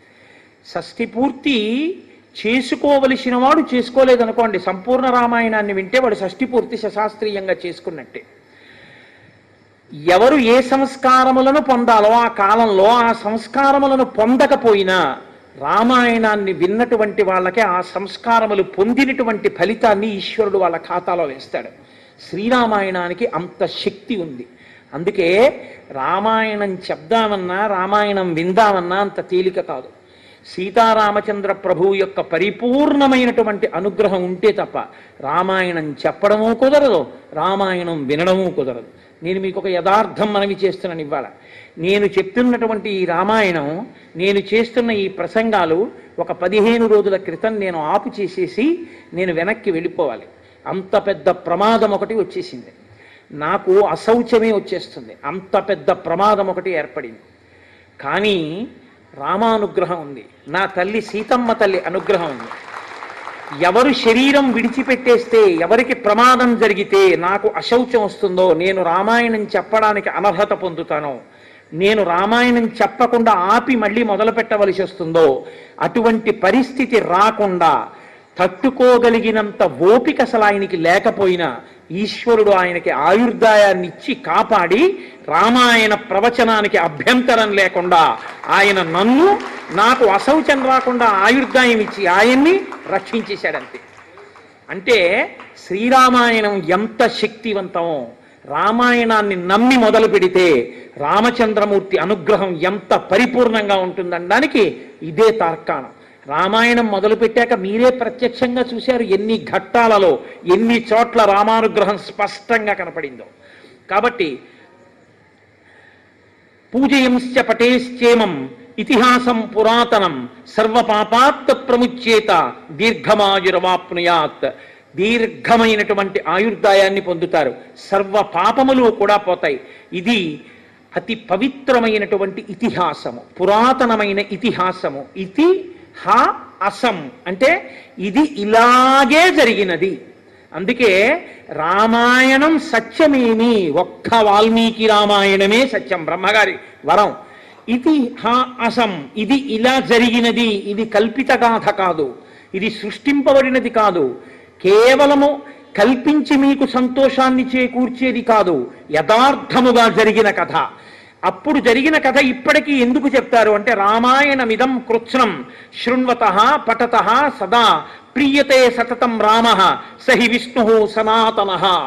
షష్ఠి పూర్తి చేసుకోవలసిన వాడు చేసుకోలేదనుకోండి సంపూర్ణ రామాయణాన్ని వింటే వాడు షష్ఠి పూర్తి సశాస్త్రీయంగా చేసుకున్నట్టే ఎవరు ఏ సంస్కారములను పొందాలో ఆ కాలంలో ఆ సంస్కారములను పొందకపోయినా రామాయణాన్ని విన్నటువంటి వాళ్ళకి ఆ సంస్కారములు పొందినటువంటి ఫలితాన్ని ఈశ్వరుడు వాళ్ళ ఖాతాలో వేస్తాడు శ్రీరామాయణానికి అంత శక్తి ఉంది అందుకే రామాయణం చెప్దామన్నా రామాయణం విందామన్నా అంత తేలిక కాదు సీతారామచంద్ర ప్రభువు యొక్క పరిపూర్ణమైనటువంటి అనుగ్రహం ఉంటే తప్ప రామాయణం చెప్పడము కుదరదు రామాయణం వినడము కుదరదు నేను మీకు ఒక యథార్థం మనవి చేస్తున్నాను ఇవాళ నేను చెప్తున్నటువంటి ఈ రామాయణం నేను చేస్తున్న ఈ ప్రసంగాలు ఒక పదిహేను రోజుల క్రితం నేను ఆపు చేసేసి నేను వెనక్కి వెళ్ళిపోవాలి అంత పెద్ద ప్రమాదం ఒకటి వచ్చేసింది నాకు అశౌచమే వచ్చేస్తుంది అంత పెద్ద ప్రమాదం ఒకటి ఏర్పడింది కానీ రామానుగ్రహం ఉంది నా తల్లి సీతమ్మ తల్లి అనుగ్రహం ఉంది ఎవరు శరీరం విడిచిపెట్టేస్తే ఎవరికి ప్రమాదం జరిగితే నాకు అశౌచం వస్తుందో నేను రామాయణం చెప్పడానికి అనర్హత పొందుతానో నేను రామాయణం చెప్పకుండా ఆపి మళ్ళీ మొదలు పెట్టవలసి వస్తుందో అటువంటి పరిస్థితి రాకుండా తట్టుకోగలిగినంత ఓపిక అసలు ఆయనకి లేకపోయినా ఈశ్వరుడు ఆయనకి ఆయుర్దాయాన్ని ఇచ్చి కాపాడి రామాయణ ప్రవచనానికి అభ్యంతరం లేకుండా ఆయన నన్ను నాకు అశౌచం రాకుండా ఆయుర్దాయం ఇచ్చి ఆయన్ని రక్షించేశాడంతే అంటే శ్రీరామాయణం ఎంత శక్తివంతమో రామాయణాన్ని నమ్మి మొదలు పెడితే రామచంద్రమూర్తి అనుగ్రహం ఎంత పరిపూర్ణంగా ఉంటుందనడానికి ఇదే తార్కాణం రామాయణం మొదలు పెట్టాక మీరే ప్రత్యక్షంగా చూశారు ఎన్ని ఘట్టాలలో ఎన్ని చోట్ల రామానుగ్రహం స్పష్టంగా కనపడిందో కాబట్టి పూజయంశ్చ పటేశ్చేమం ఇతిహాసం పురాతనం సర్వపాపాత్ ప్రముచ్యేత దీర్ఘమాయురవాప్నుయాత్ దీర్ఘమైనటువంటి ఆయుర్దాయాన్ని పొందుతారు సర్వ పాపములు కూడా పోతాయి ఇది అతి పవిత్రమైనటువంటి ఇతిహాసము పురాతనమైన ఇతిహాసము ఇతి హా అసం అంటే ఇది ఇలాగే జరిగినది అందుకే రామాయణం సత్యమేమి ఒక్క వాల్మీకి రామాయణమే సత్యం బ్రహ్మగారి వరం ఇది హా అసం ఇది ఇలా జరిగినది ఇది కల్పిత గాథ కాదు ఇది సృష్టింపబడినది కాదు కేవలము కల్పించి మీకు సంతోషాన్ని చేకూర్చేది కాదు యథార్థముగా జరిగిన కథ అప్పుడు జరిగిన కథ ఇప్పటికీ ఎందుకు చెప్తారు అంటే రామాయణమిదం కృత్స్నం శృణ్వత పఠత సదా ప్రీయతే సతతం రామ సహి విష్ణు సనాతన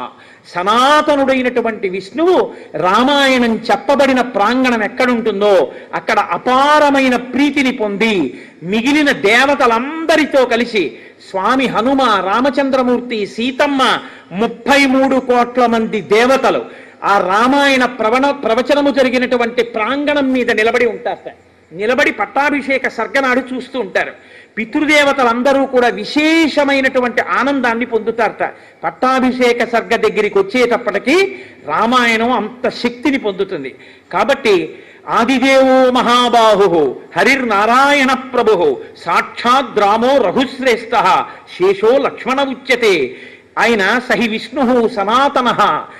సనాతనుడైనటువంటి విష్ణువు రామాయణం చెప్పబడిన ప్రాంగణం ఎక్కడుంటుందో అక్కడ అపారమైన ప్రీతిని పొంది మిగిలిన దేవతలందరితో కలిసి స్వామి హనుమ రామచంద్రమూర్తి సీతమ్మ ముప్పై మూడు కోట్ల మంది దేవతలు ఆ రామాయణ ప్రవణ ప్రవచనము జరిగినటువంటి ప్రాంగణం మీద నిలబడి ఉంటారట నిలబడి పట్టాభిషేక సర్గనాడు చూస్తూ ఉంటారు పితృదేవతలందరూ కూడా విశేషమైనటువంటి ఆనందాన్ని పొందుతారట పట్టాభిషేక సర్గ దగ్గరికి వచ్చేటప్పటికి రామాయణం అంత శక్తిని పొందుతుంది కాబట్టి ఆదిదేవో మహాబాహు హరిర్నారాయణ ప్రభు సాక్షాద్ రామో రఘుశ్రేష్ఠ శేషో లక్ష్మణ ఉచ్యతే ఆయన సహి విష్ణు సనాతన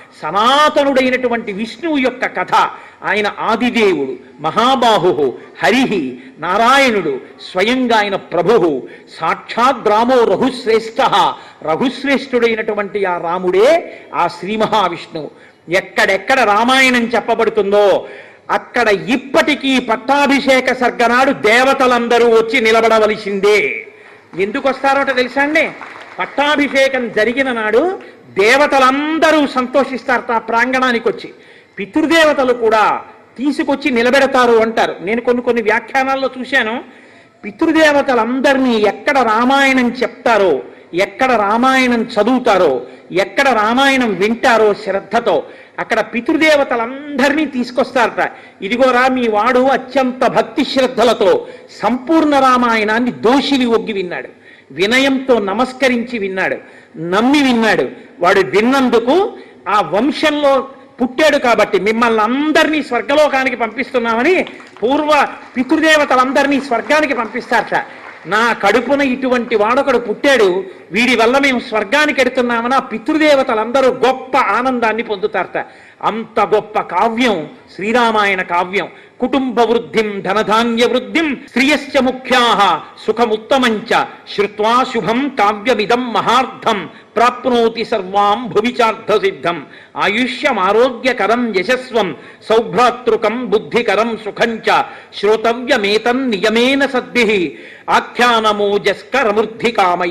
సనాతనుడైనటువంటి విష్ణువు యొక్క కథ ఆయన ఆదిదేవుడు మహాబాహు హరి నారాయణుడు స్వయంగా ఆయన ప్రభు సాక్షాత్ రామో రఘుశ్రేష్ఠ రఘుశ్రేష్ఠుడైనటువంటి ఆ రాముడే ఆ శ్రీ మహావిష్ణువు ఎక్కడెక్కడ రామాయణం చెప్పబడుతుందో అక్కడ ఇప్పటికీ పట్టాభిషేక సర్గనాడు దేవతలందరూ వచ్చి నిలబడవలసిందే ఎందుకు వస్తారోట తెలుసా అండి పట్టాభిషేకం జరిగిన నాడు దేవతలందరూ సంతోషిస్తారు ఆ ప్రాంగణానికి వచ్చి పితృదేవతలు కూడా తీసుకొచ్చి నిలబెడతారు అంటారు నేను కొన్ని కొన్ని వ్యాఖ్యానాల్లో చూశాను పితృదేవతలందరినీ ఎక్కడ రామాయణం చెప్తారో ఎక్కడ రామాయణం చదువుతారో ఎక్కడ రామాయణం వింటారో శ్రద్ధతో అక్కడ పితృదేవతలందరినీ తీసుకొస్తారట ఇదిగోరా మీ వాడు అత్యంత భక్తి శ్రద్ధలతో సంపూర్ణ రామాయణాన్ని దోషిని ఒగ్గి విన్నాడు వినయంతో నమస్కరించి విన్నాడు నమ్మి విన్నాడు వాడు విన్నందుకు ఆ వంశంలో పుట్టాడు కాబట్టి మిమ్మల్ని అందరినీ స్వర్గలోకానికి పంపిస్తున్నామని పూర్వ పితృదేవతలందరినీ స్వర్గానికి పంపిస్తారట నా కడుపున ఇటువంటి వాడొకడు పుట్టాడు వీడి వల్ల మేము స్వర్గానికి ఎడుతున్నామని ఆ పితృదేవతలందరూ గొప్ప ఆనందాన్ని పొందుతారట అంత గొప్ప కావ్యం శ్రీరామాయణ కావ్యం కుటుంబ వృద్ధిం ధనధాన్య వృద్ధిం స్త్రియశ్చ ముఖ్యా సుఖముత్తమంచ శ్రుత్వా శుభం కావ్యమిదం మహార్థం ప్రాప్నోతి సర్వాం భువిచార్థ సిద్ధం ఆయుష్యమారోగ్యకరం యశస్వం సౌభ్రాతృకం బుద్ధికరం సుఖంచ శ్రోతవ్యమేతం నియమేన సద్భి ఆఖ్యానమోజస్కరమృద్ధికామై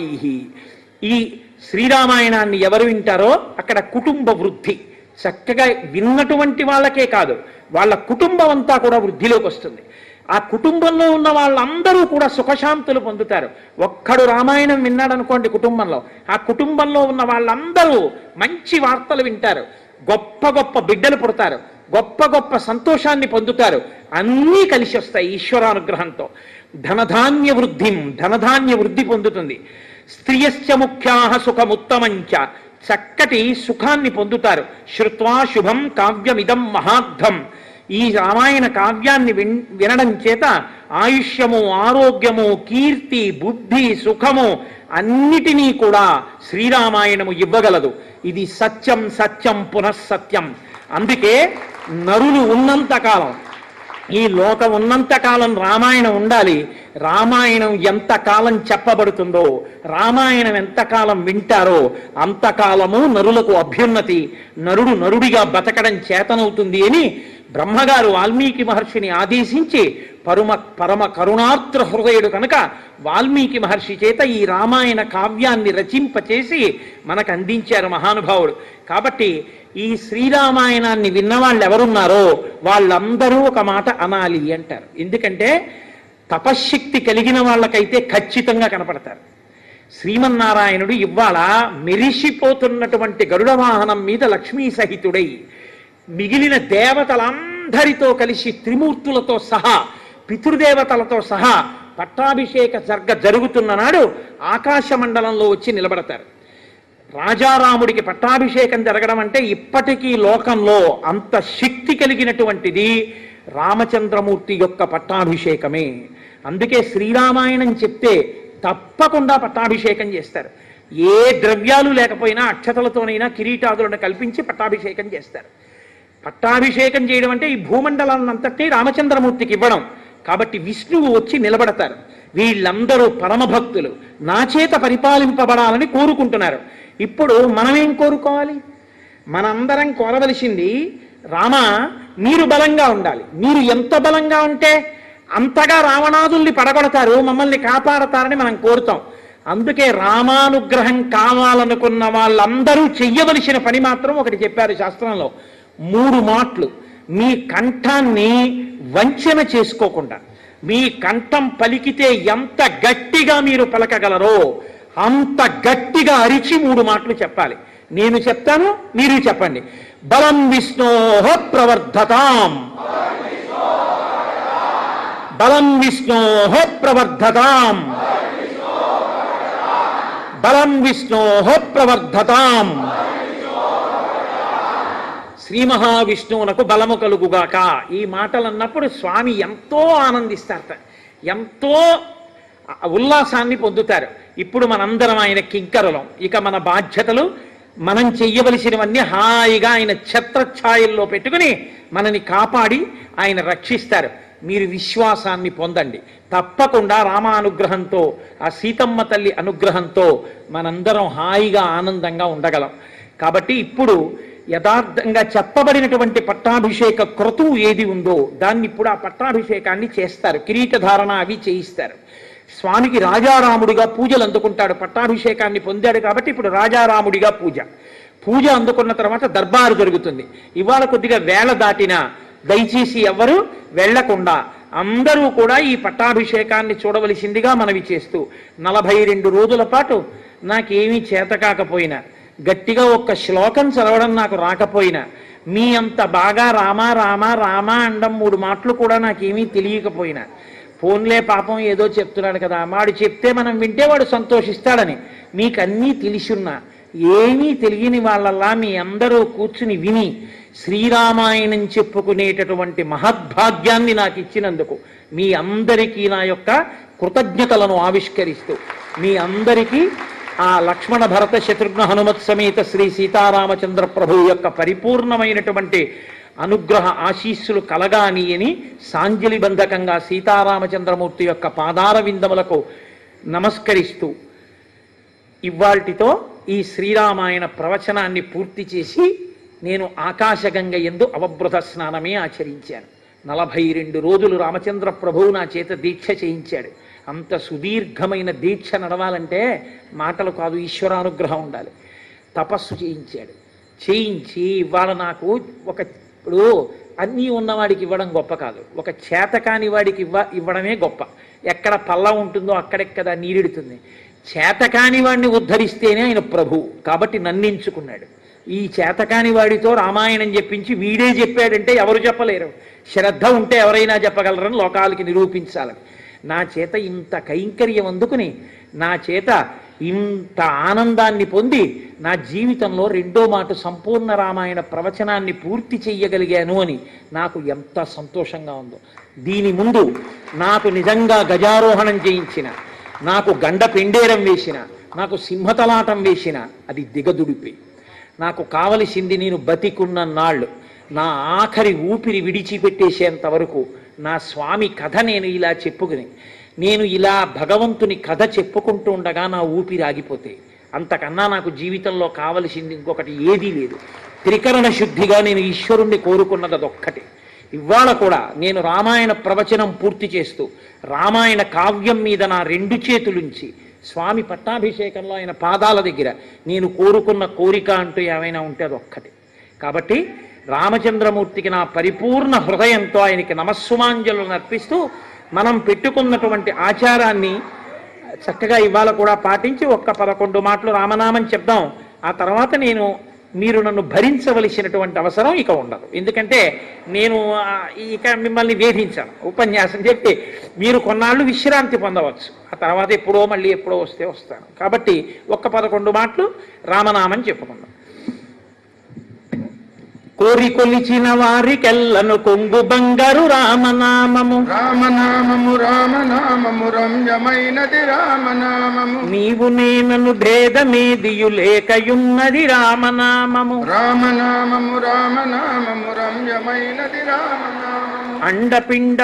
ఈ శ్రీరామాయణాన్ని ఎవరు వింటారో అక్కడ కుటుంబ వృద్ధి చక్కగా విన్నటువంటి వాళ్ళకే కాదు వాళ్ళ కుటుంబం అంతా కూడా వృద్ధిలోకి వస్తుంది ఆ కుటుంబంలో ఉన్న వాళ్ళందరూ కూడా సుఖశాంతులు పొందుతారు ఒక్కడు రామాయణం విన్నాడనుకోండి కుటుంబంలో ఆ కుటుంబంలో ఉన్న వాళ్ళందరూ మంచి వార్తలు వింటారు గొప్ప గొప్ప బిడ్డలు పుడతారు గొప్ప గొప్ప సంతోషాన్ని పొందుతారు అన్నీ కలిసి వస్తాయి ఈశ్వరానుగ్రహంతో ధనధాన్య వృద్ధిం ధనధాన్య వృద్ధి పొందుతుంది స్త్రియశ్చ ముఖ్యా సుఖముత్తమంచ చక్కటి సుఖాన్ని పొందుతారు శ్రుత్వా శుభం కావ్యమిదం మహార్థం ఈ రామాయణ కావ్యాన్ని విన్ వినడం చేత ఆయుష్యము ఆరోగ్యము కీర్తి బుద్ధి సుఖము అన్నిటినీ కూడా శ్రీరామాయణము ఇవ్వగలదు ఇది సత్యం సత్యం పునఃసత్యం అందుకే నరులు ఉన్నంత కాలం ఈ లోకం ఉన్నంత కాలం రామాయణం ఉండాలి రామాయణం ఎంతకాలం చెప్పబడుతుందో రామాయణం ఎంతకాలం వింటారో అంతకాలము నరులకు అభ్యున్నతి నరుడు నరుడిగా బతకడం చేతనవుతుంది అని బ్రహ్మగారు వాల్మీకి మహర్షిని ఆదేశించి పరమ పరమ కరుణార్ద్ర హృదయుడు కనుక వాల్మీకి మహర్షి చేత ఈ రామాయణ కావ్యాన్ని రచింపచేసి మనకు అందించారు మహానుభావుడు కాబట్టి ఈ శ్రీరామాయణాన్ని విన్నవాళ్ళు ఎవరున్నారో వాళ్ళందరూ ఒక మాట అనాలి అంటారు ఎందుకంటే తపశ్శక్తి కలిగిన వాళ్ళకైతే ఖచ్చితంగా కనపడతారు శ్రీమన్నారాయణుడు ఇవాళ మెరిసిపోతున్నటువంటి గరుడ వాహనం మీద లక్ష్మీ సహితుడై మిగిలిన దేవతలందరితో కలిసి త్రిమూర్తులతో సహా పితృదేవతలతో సహా పట్టాభిషేక జర్గ జరుగుతున్న నాడు ఆకాశ మండలంలో వచ్చి నిలబడతారు రాజారాముడికి పట్టాభిషేకం జరగడం అంటే ఇప్పటికీ లోకంలో అంత శక్తి కలిగినటువంటిది రామచంద్రమూర్తి యొక్క పట్టాభిషేకమే అందుకే శ్రీరామాయణం చెప్తే తప్పకుండా పట్టాభిషేకం చేస్తారు ఏ ద్రవ్యాలు లేకపోయినా అక్షతలతోనైనా కిరీటాదులను కల్పించి పట్టాభిషేకం చేస్తారు పట్టాభిషేకం చేయడం అంటే ఈ భూమండలాన్నంతటి రామచంద్రమూర్తికి ఇవ్వడం కాబట్టి విష్ణువు వచ్చి నిలబడతారు వీళ్ళందరూ పరమభక్తులు నా చేత పరిపాలింపబడాలని కోరుకుంటున్నారు ఇప్పుడు మనమేం కోరుకోవాలి మనందరం కోరవలసింది రామ మీరు బలంగా ఉండాలి మీరు ఎంత బలంగా ఉంటే అంతగా రావణాదుల్ని పడగొడతారు మమ్మల్ని కాపాడతారని మనం కోరుతాం అందుకే రామానుగ్రహం కావాలనుకున్న వాళ్ళందరూ చెయ్యవలసిన పని మాత్రం ఒకటి చెప్పారు శాస్త్రంలో మూడు మాటలు మీ కంఠాన్ని వంచన చేసుకోకుండా మీ కంఠం పలికితే ఎంత గట్టిగా మీరు పలకగలరో అంత గట్టిగా అరిచి మూడు మాటలు చెప్పాలి నేను చెప్తాను మీరు చెప్పండి బలం విష్ణోహ ప్రవర్ధతాం బలం విష్ణోహ ప్రవర్ధతాం బలం విష్ణోహ ప్రవర్ధతాం శ్రీ మహావిష్ణువునకు బలము కలుగుగాక ఈ మాటలు అన్నప్పుడు స్వామి ఎంతో ఆనందిస్తారట ఎంతో ఉల్లాసాన్ని పొందుతారు ఇప్పుడు మనందరం ఆయన కింకరులం ఇక మన బాధ్యతలు మనం చెయ్యవలసినవన్నీ హాయిగా ఆయన ఛత్రఛాయల్లో పెట్టుకుని మనని కాపాడి ఆయన రక్షిస్తారు మీరు విశ్వాసాన్ని పొందండి తప్పకుండా రామానుగ్రహంతో ఆ సీతమ్మ తల్లి అనుగ్రహంతో మనందరం హాయిగా ఆనందంగా ఉండగలం కాబట్టి ఇప్పుడు యథార్థంగా చెప్పబడినటువంటి పట్టాభిషేక క్రతువు ఏది ఉందో దాన్ని ఇప్పుడు ఆ పట్టాభిషేకాన్ని చేస్తారు కిరీటధారణ అవి చేయిస్తారు స్వామికి రాజారాముడిగా పూజలు అందుకుంటాడు పట్టాభిషేకాన్ని పొందాడు కాబట్టి ఇప్పుడు రాజారాముడిగా పూజ పూజ అందుకున్న తర్వాత దర్బారు జరుగుతుంది ఇవాళ కొద్దిగా వేళ దాటినా దయచేసి ఎవరు వెళ్లకుండా అందరూ కూడా ఈ పట్టాభిషేకాన్ని చూడవలసిందిగా మనవి చేస్తూ నలభై రెండు రోజుల పాటు నాకేమీ చేత కాకపోయినా గట్టిగా ఒక్క శ్లోకం చదవడం నాకు రాకపోయినా మీ అంత బాగా రామా రామా రామా అండం మూడు మాటలు కూడా నాకేమీ తెలియకపోయినా ఫోన్లే పాపం ఏదో చెప్తున్నాడు కదా వాడు చెప్తే మనం వింటే వాడు సంతోషిస్తాడని మీకు అన్నీ తెలిసున్నా ఏమీ తెలియని వాళ్ళల్లా మీ అందరూ కూర్చుని విని శ్రీరామాయణం చెప్పుకునేటటువంటి మహద్భాగ్యాన్ని నాకు ఇచ్చినందుకు మీ అందరికీ నా యొక్క కృతజ్ఞతలను ఆవిష్కరిస్తూ మీ అందరికీ ఆ లక్ష్మణ భరత శత్రుఘ్న హనుమత్ సమేత శ్రీ సీతారామచంద్ర ప్రభు యొక్క పరిపూర్ణమైనటువంటి అనుగ్రహ ఆశీస్సులు కలగాని అని సాంజలి బంధకంగా సీతారామచంద్రమూర్తి యొక్క పాదార విందములకు నమస్కరిస్తూ ఇవాల్టితో ఈ శ్రీరామాయణ ప్రవచనాన్ని పూర్తి చేసి నేను ఆకాశగంగ ఎందు అవబృత స్నానమే ఆచరించాను నలభై రెండు రోజులు రామచంద్ర ప్రభువు నా చేత దీక్ష చేయించాడు అంత సుదీర్ఘమైన దీక్ష నడవాలంటే మాటలు కాదు ఈశ్వరానుగ్రహం ఉండాలి తపస్సు చేయించాడు చేయించి ఇవాళ నాకు ఒక ఇప్పుడు అన్నీ ఉన్నవాడికి ఇవ్వడం గొప్ప కాదు ఒక చేతకాని వాడికి ఇవ్వ ఇవ్వడమే గొప్ప ఎక్కడ పల్ల ఉంటుందో అక్కడెక్కడ నీరెడుతుంది చేతకాని వాడిని ఉద్ధరిస్తేనే ఆయన ప్రభు కాబట్టి నన్నించుకున్నాడు ఈ చేతకాని వాడితో రామాయణం చెప్పించి వీడే చెప్పాడంటే ఎవరు చెప్పలేరు శ్రద్ధ ఉంటే ఎవరైనా చెప్పగలరని లోకాలకి నిరూపించాలని నా చేత ఇంత కైంకర్యం అందుకుని నా చేత ఇంత ఆనందాన్ని పొంది నా జీవితంలో రెండో మాట సంపూర్ణ రామాయణ ప్రవచనాన్ని పూర్తి చెయ్యగలిగాను అని నాకు ఎంత సంతోషంగా ఉందో దీని ముందు నాకు నిజంగా గజారోహణం చేయించిన నాకు గండ పెండేరం వేసిన నాకు సింహతలాటం వేసిన అది దిగదుడిపి నాకు కావలసింది నేను బతికున్న నాళ్ళు నా ఆఖరి ఊపిరి విడిచిపెట్టేసేంత వరకు నా స్వామి కథ నేను ఇలా చెప్పుకుని నేను ఇలా భగవంతుని కథ చెప్పుకుంటూ ఉండగా నా ఊపిరి ఆగిపోతే అంతకన్నా నాకు జీవితంలో కావలసింది ఇంకొకటి ఏదీ లేదు త్రికరణ శుద్ధిగా నేను ఈశ్వరుణ్ణి కోరుకున్నది అదొక్కటే ఇవాళ కూడా నేను రామాయణ ప్రవచనం పూర్తి చేస్తూ రామాయణ కావ్యం మీద నా రెండు చేతులుంచి స్వామి పట్టాభిషేకంలో ఆయన పాదాల దగ్గర నేను కోరుకున్న కోరిక అంటూ ఏమైనా ఉంటే అది ఒక్కటి కాబట్టి రామచంద్రమూర్తికి నా పరిపూర్ణ హృదయంతో ఆయనకి నమస్సుమాంజలు అర్పిస్తూ మనం పెట్టుకున్నటువంటి ఆచారాన్ని చక్కగా ఇవాళ కూడా పాటించి ఒక్క పదకొండు మాటలు రామనామం చెప్దాం ఆ తర్వాత నేను మీరు నన్ను భరించవలసినటువంటి అవసరం ఇక ఉండదు ఎందుకంటే నేను ఆ, ఇక మిమ్మల్ని వేధించాను ఉపన్యాసం చెప్పి మీరు కొన్నాళ్ళు విశ్రాంతి పొందవచ్చు ఆ తర్వాత ఎప్పుడో మళ్ళీ ఎప్పుడో వస్తే వస్తాను కాబట్టి ఒక్క పదకొండు మాటలు రామనామం చెప్పుకుందాం కోరి కొలిచిన వారికెల్లను కొంగు బంగారు రామనామము రామనామము రామనామము రమ్యమైనది రామనామము నీవు నేనను భేదమేదియు లేకయున్నది రామనామము రామనామము రామనామము రమ్యమైనది రామనామము అండపిండ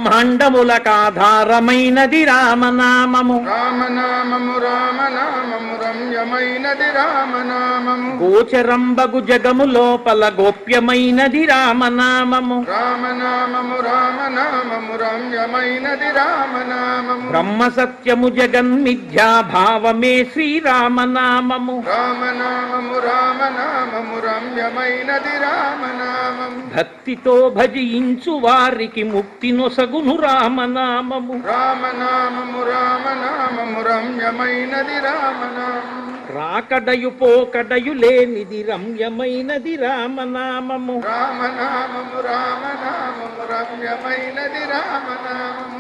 బ్రహ్మాండములకాధారమైనది రామనామము రామనామము రామనామము రమ్యమైనది రామనామము గోచరంబగు జగము లోపల గోప్యమైనది రామనామము రామనామము రామనామము రమ్యమైనది రామనామము బ్రహ్మ సత్యము జగన్మిథ్యా భావమే శ్రీరామనామము రామనామము రామనామము రమ్యమైనది రామనామము భక్తితో భజించు వారికి ముక్తి నొసగును రామనామము రామనామము రామనామము రమ్యమైనది రామనామము రాకడయు పోకడయు లేనిది రమ్యమైనది రామనామము రామనామము రామనామము రమ్యమైనది రామనామము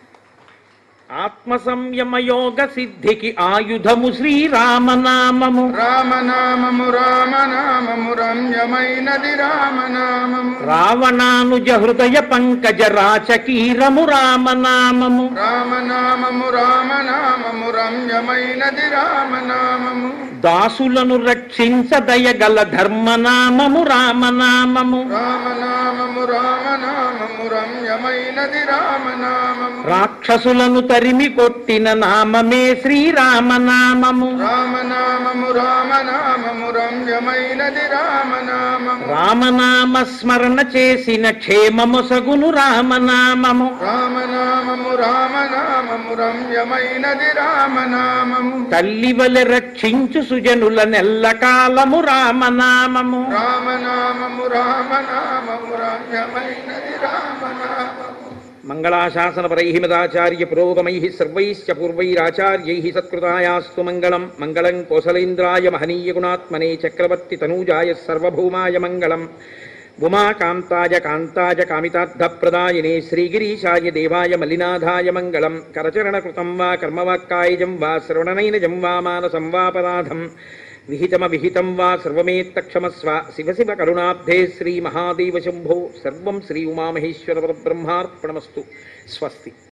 ఆత్మ సంయమ యోగ సిద్ధికి ఆయుధము శ్రీరామనామము రామనామము రామనామము రమ్యమైనది రామనామము రావణానుజ హృదయ పంకజ రాచకీరము రామనామము రామనామము రామనామము రమ్యమైనది రామనామము దాసులను రక్షించదయగల ధర్మనామము రామనామము రామనామము రామనామము రమ్యమైనది రామనామము రాక్షసులను తరిమి కొట్టిన నామమే శ్రీరామనామము రామనామము రామనామము రమ్యమైనది రామనామము రామనామ స్మరణ చేసిన క్షేమమొసగును రామనామము రామనామము రామనామము రమ్యమైనది రామనామము తల్లి వలె రక్షించు సుజనుల నెల్లకాలము రామనామము రామనామము రామనామము రమ్యమైనది రామనామము మంగళాశాసనపరై మదాచార్య పురోగమై సర్వైశ్చ పూర్వైరాచార్యై సత్కృతాయాస్తు మంగళం మంగళం కోసలేంద్రాయ మహనీయ గుణాత్మనే చక్రవర్తి తనూజాయ సర్వభౌమాయ మంగళం ఉమాకాంతాయ కాంతాయ కామితార్థప్రదాయినే శ్రీగిరీశాయ దేవాయ మల్లినాథాయ మంగళం కరచరణకృతం వా కర్మవాక్కాయజం వా శ్రవణనైనజం వా మానసం వాపరాధం విహితమ విహితం వా సర్వమేత్తక్షమస్వ శివ శివ కరుణాబ్ధే శ్రీ మహాదేవ శంభో సర్వం శ్రీ ఉమామహేశ్వర పరబ్రహ్మార్పణమస్తు స్వస్తి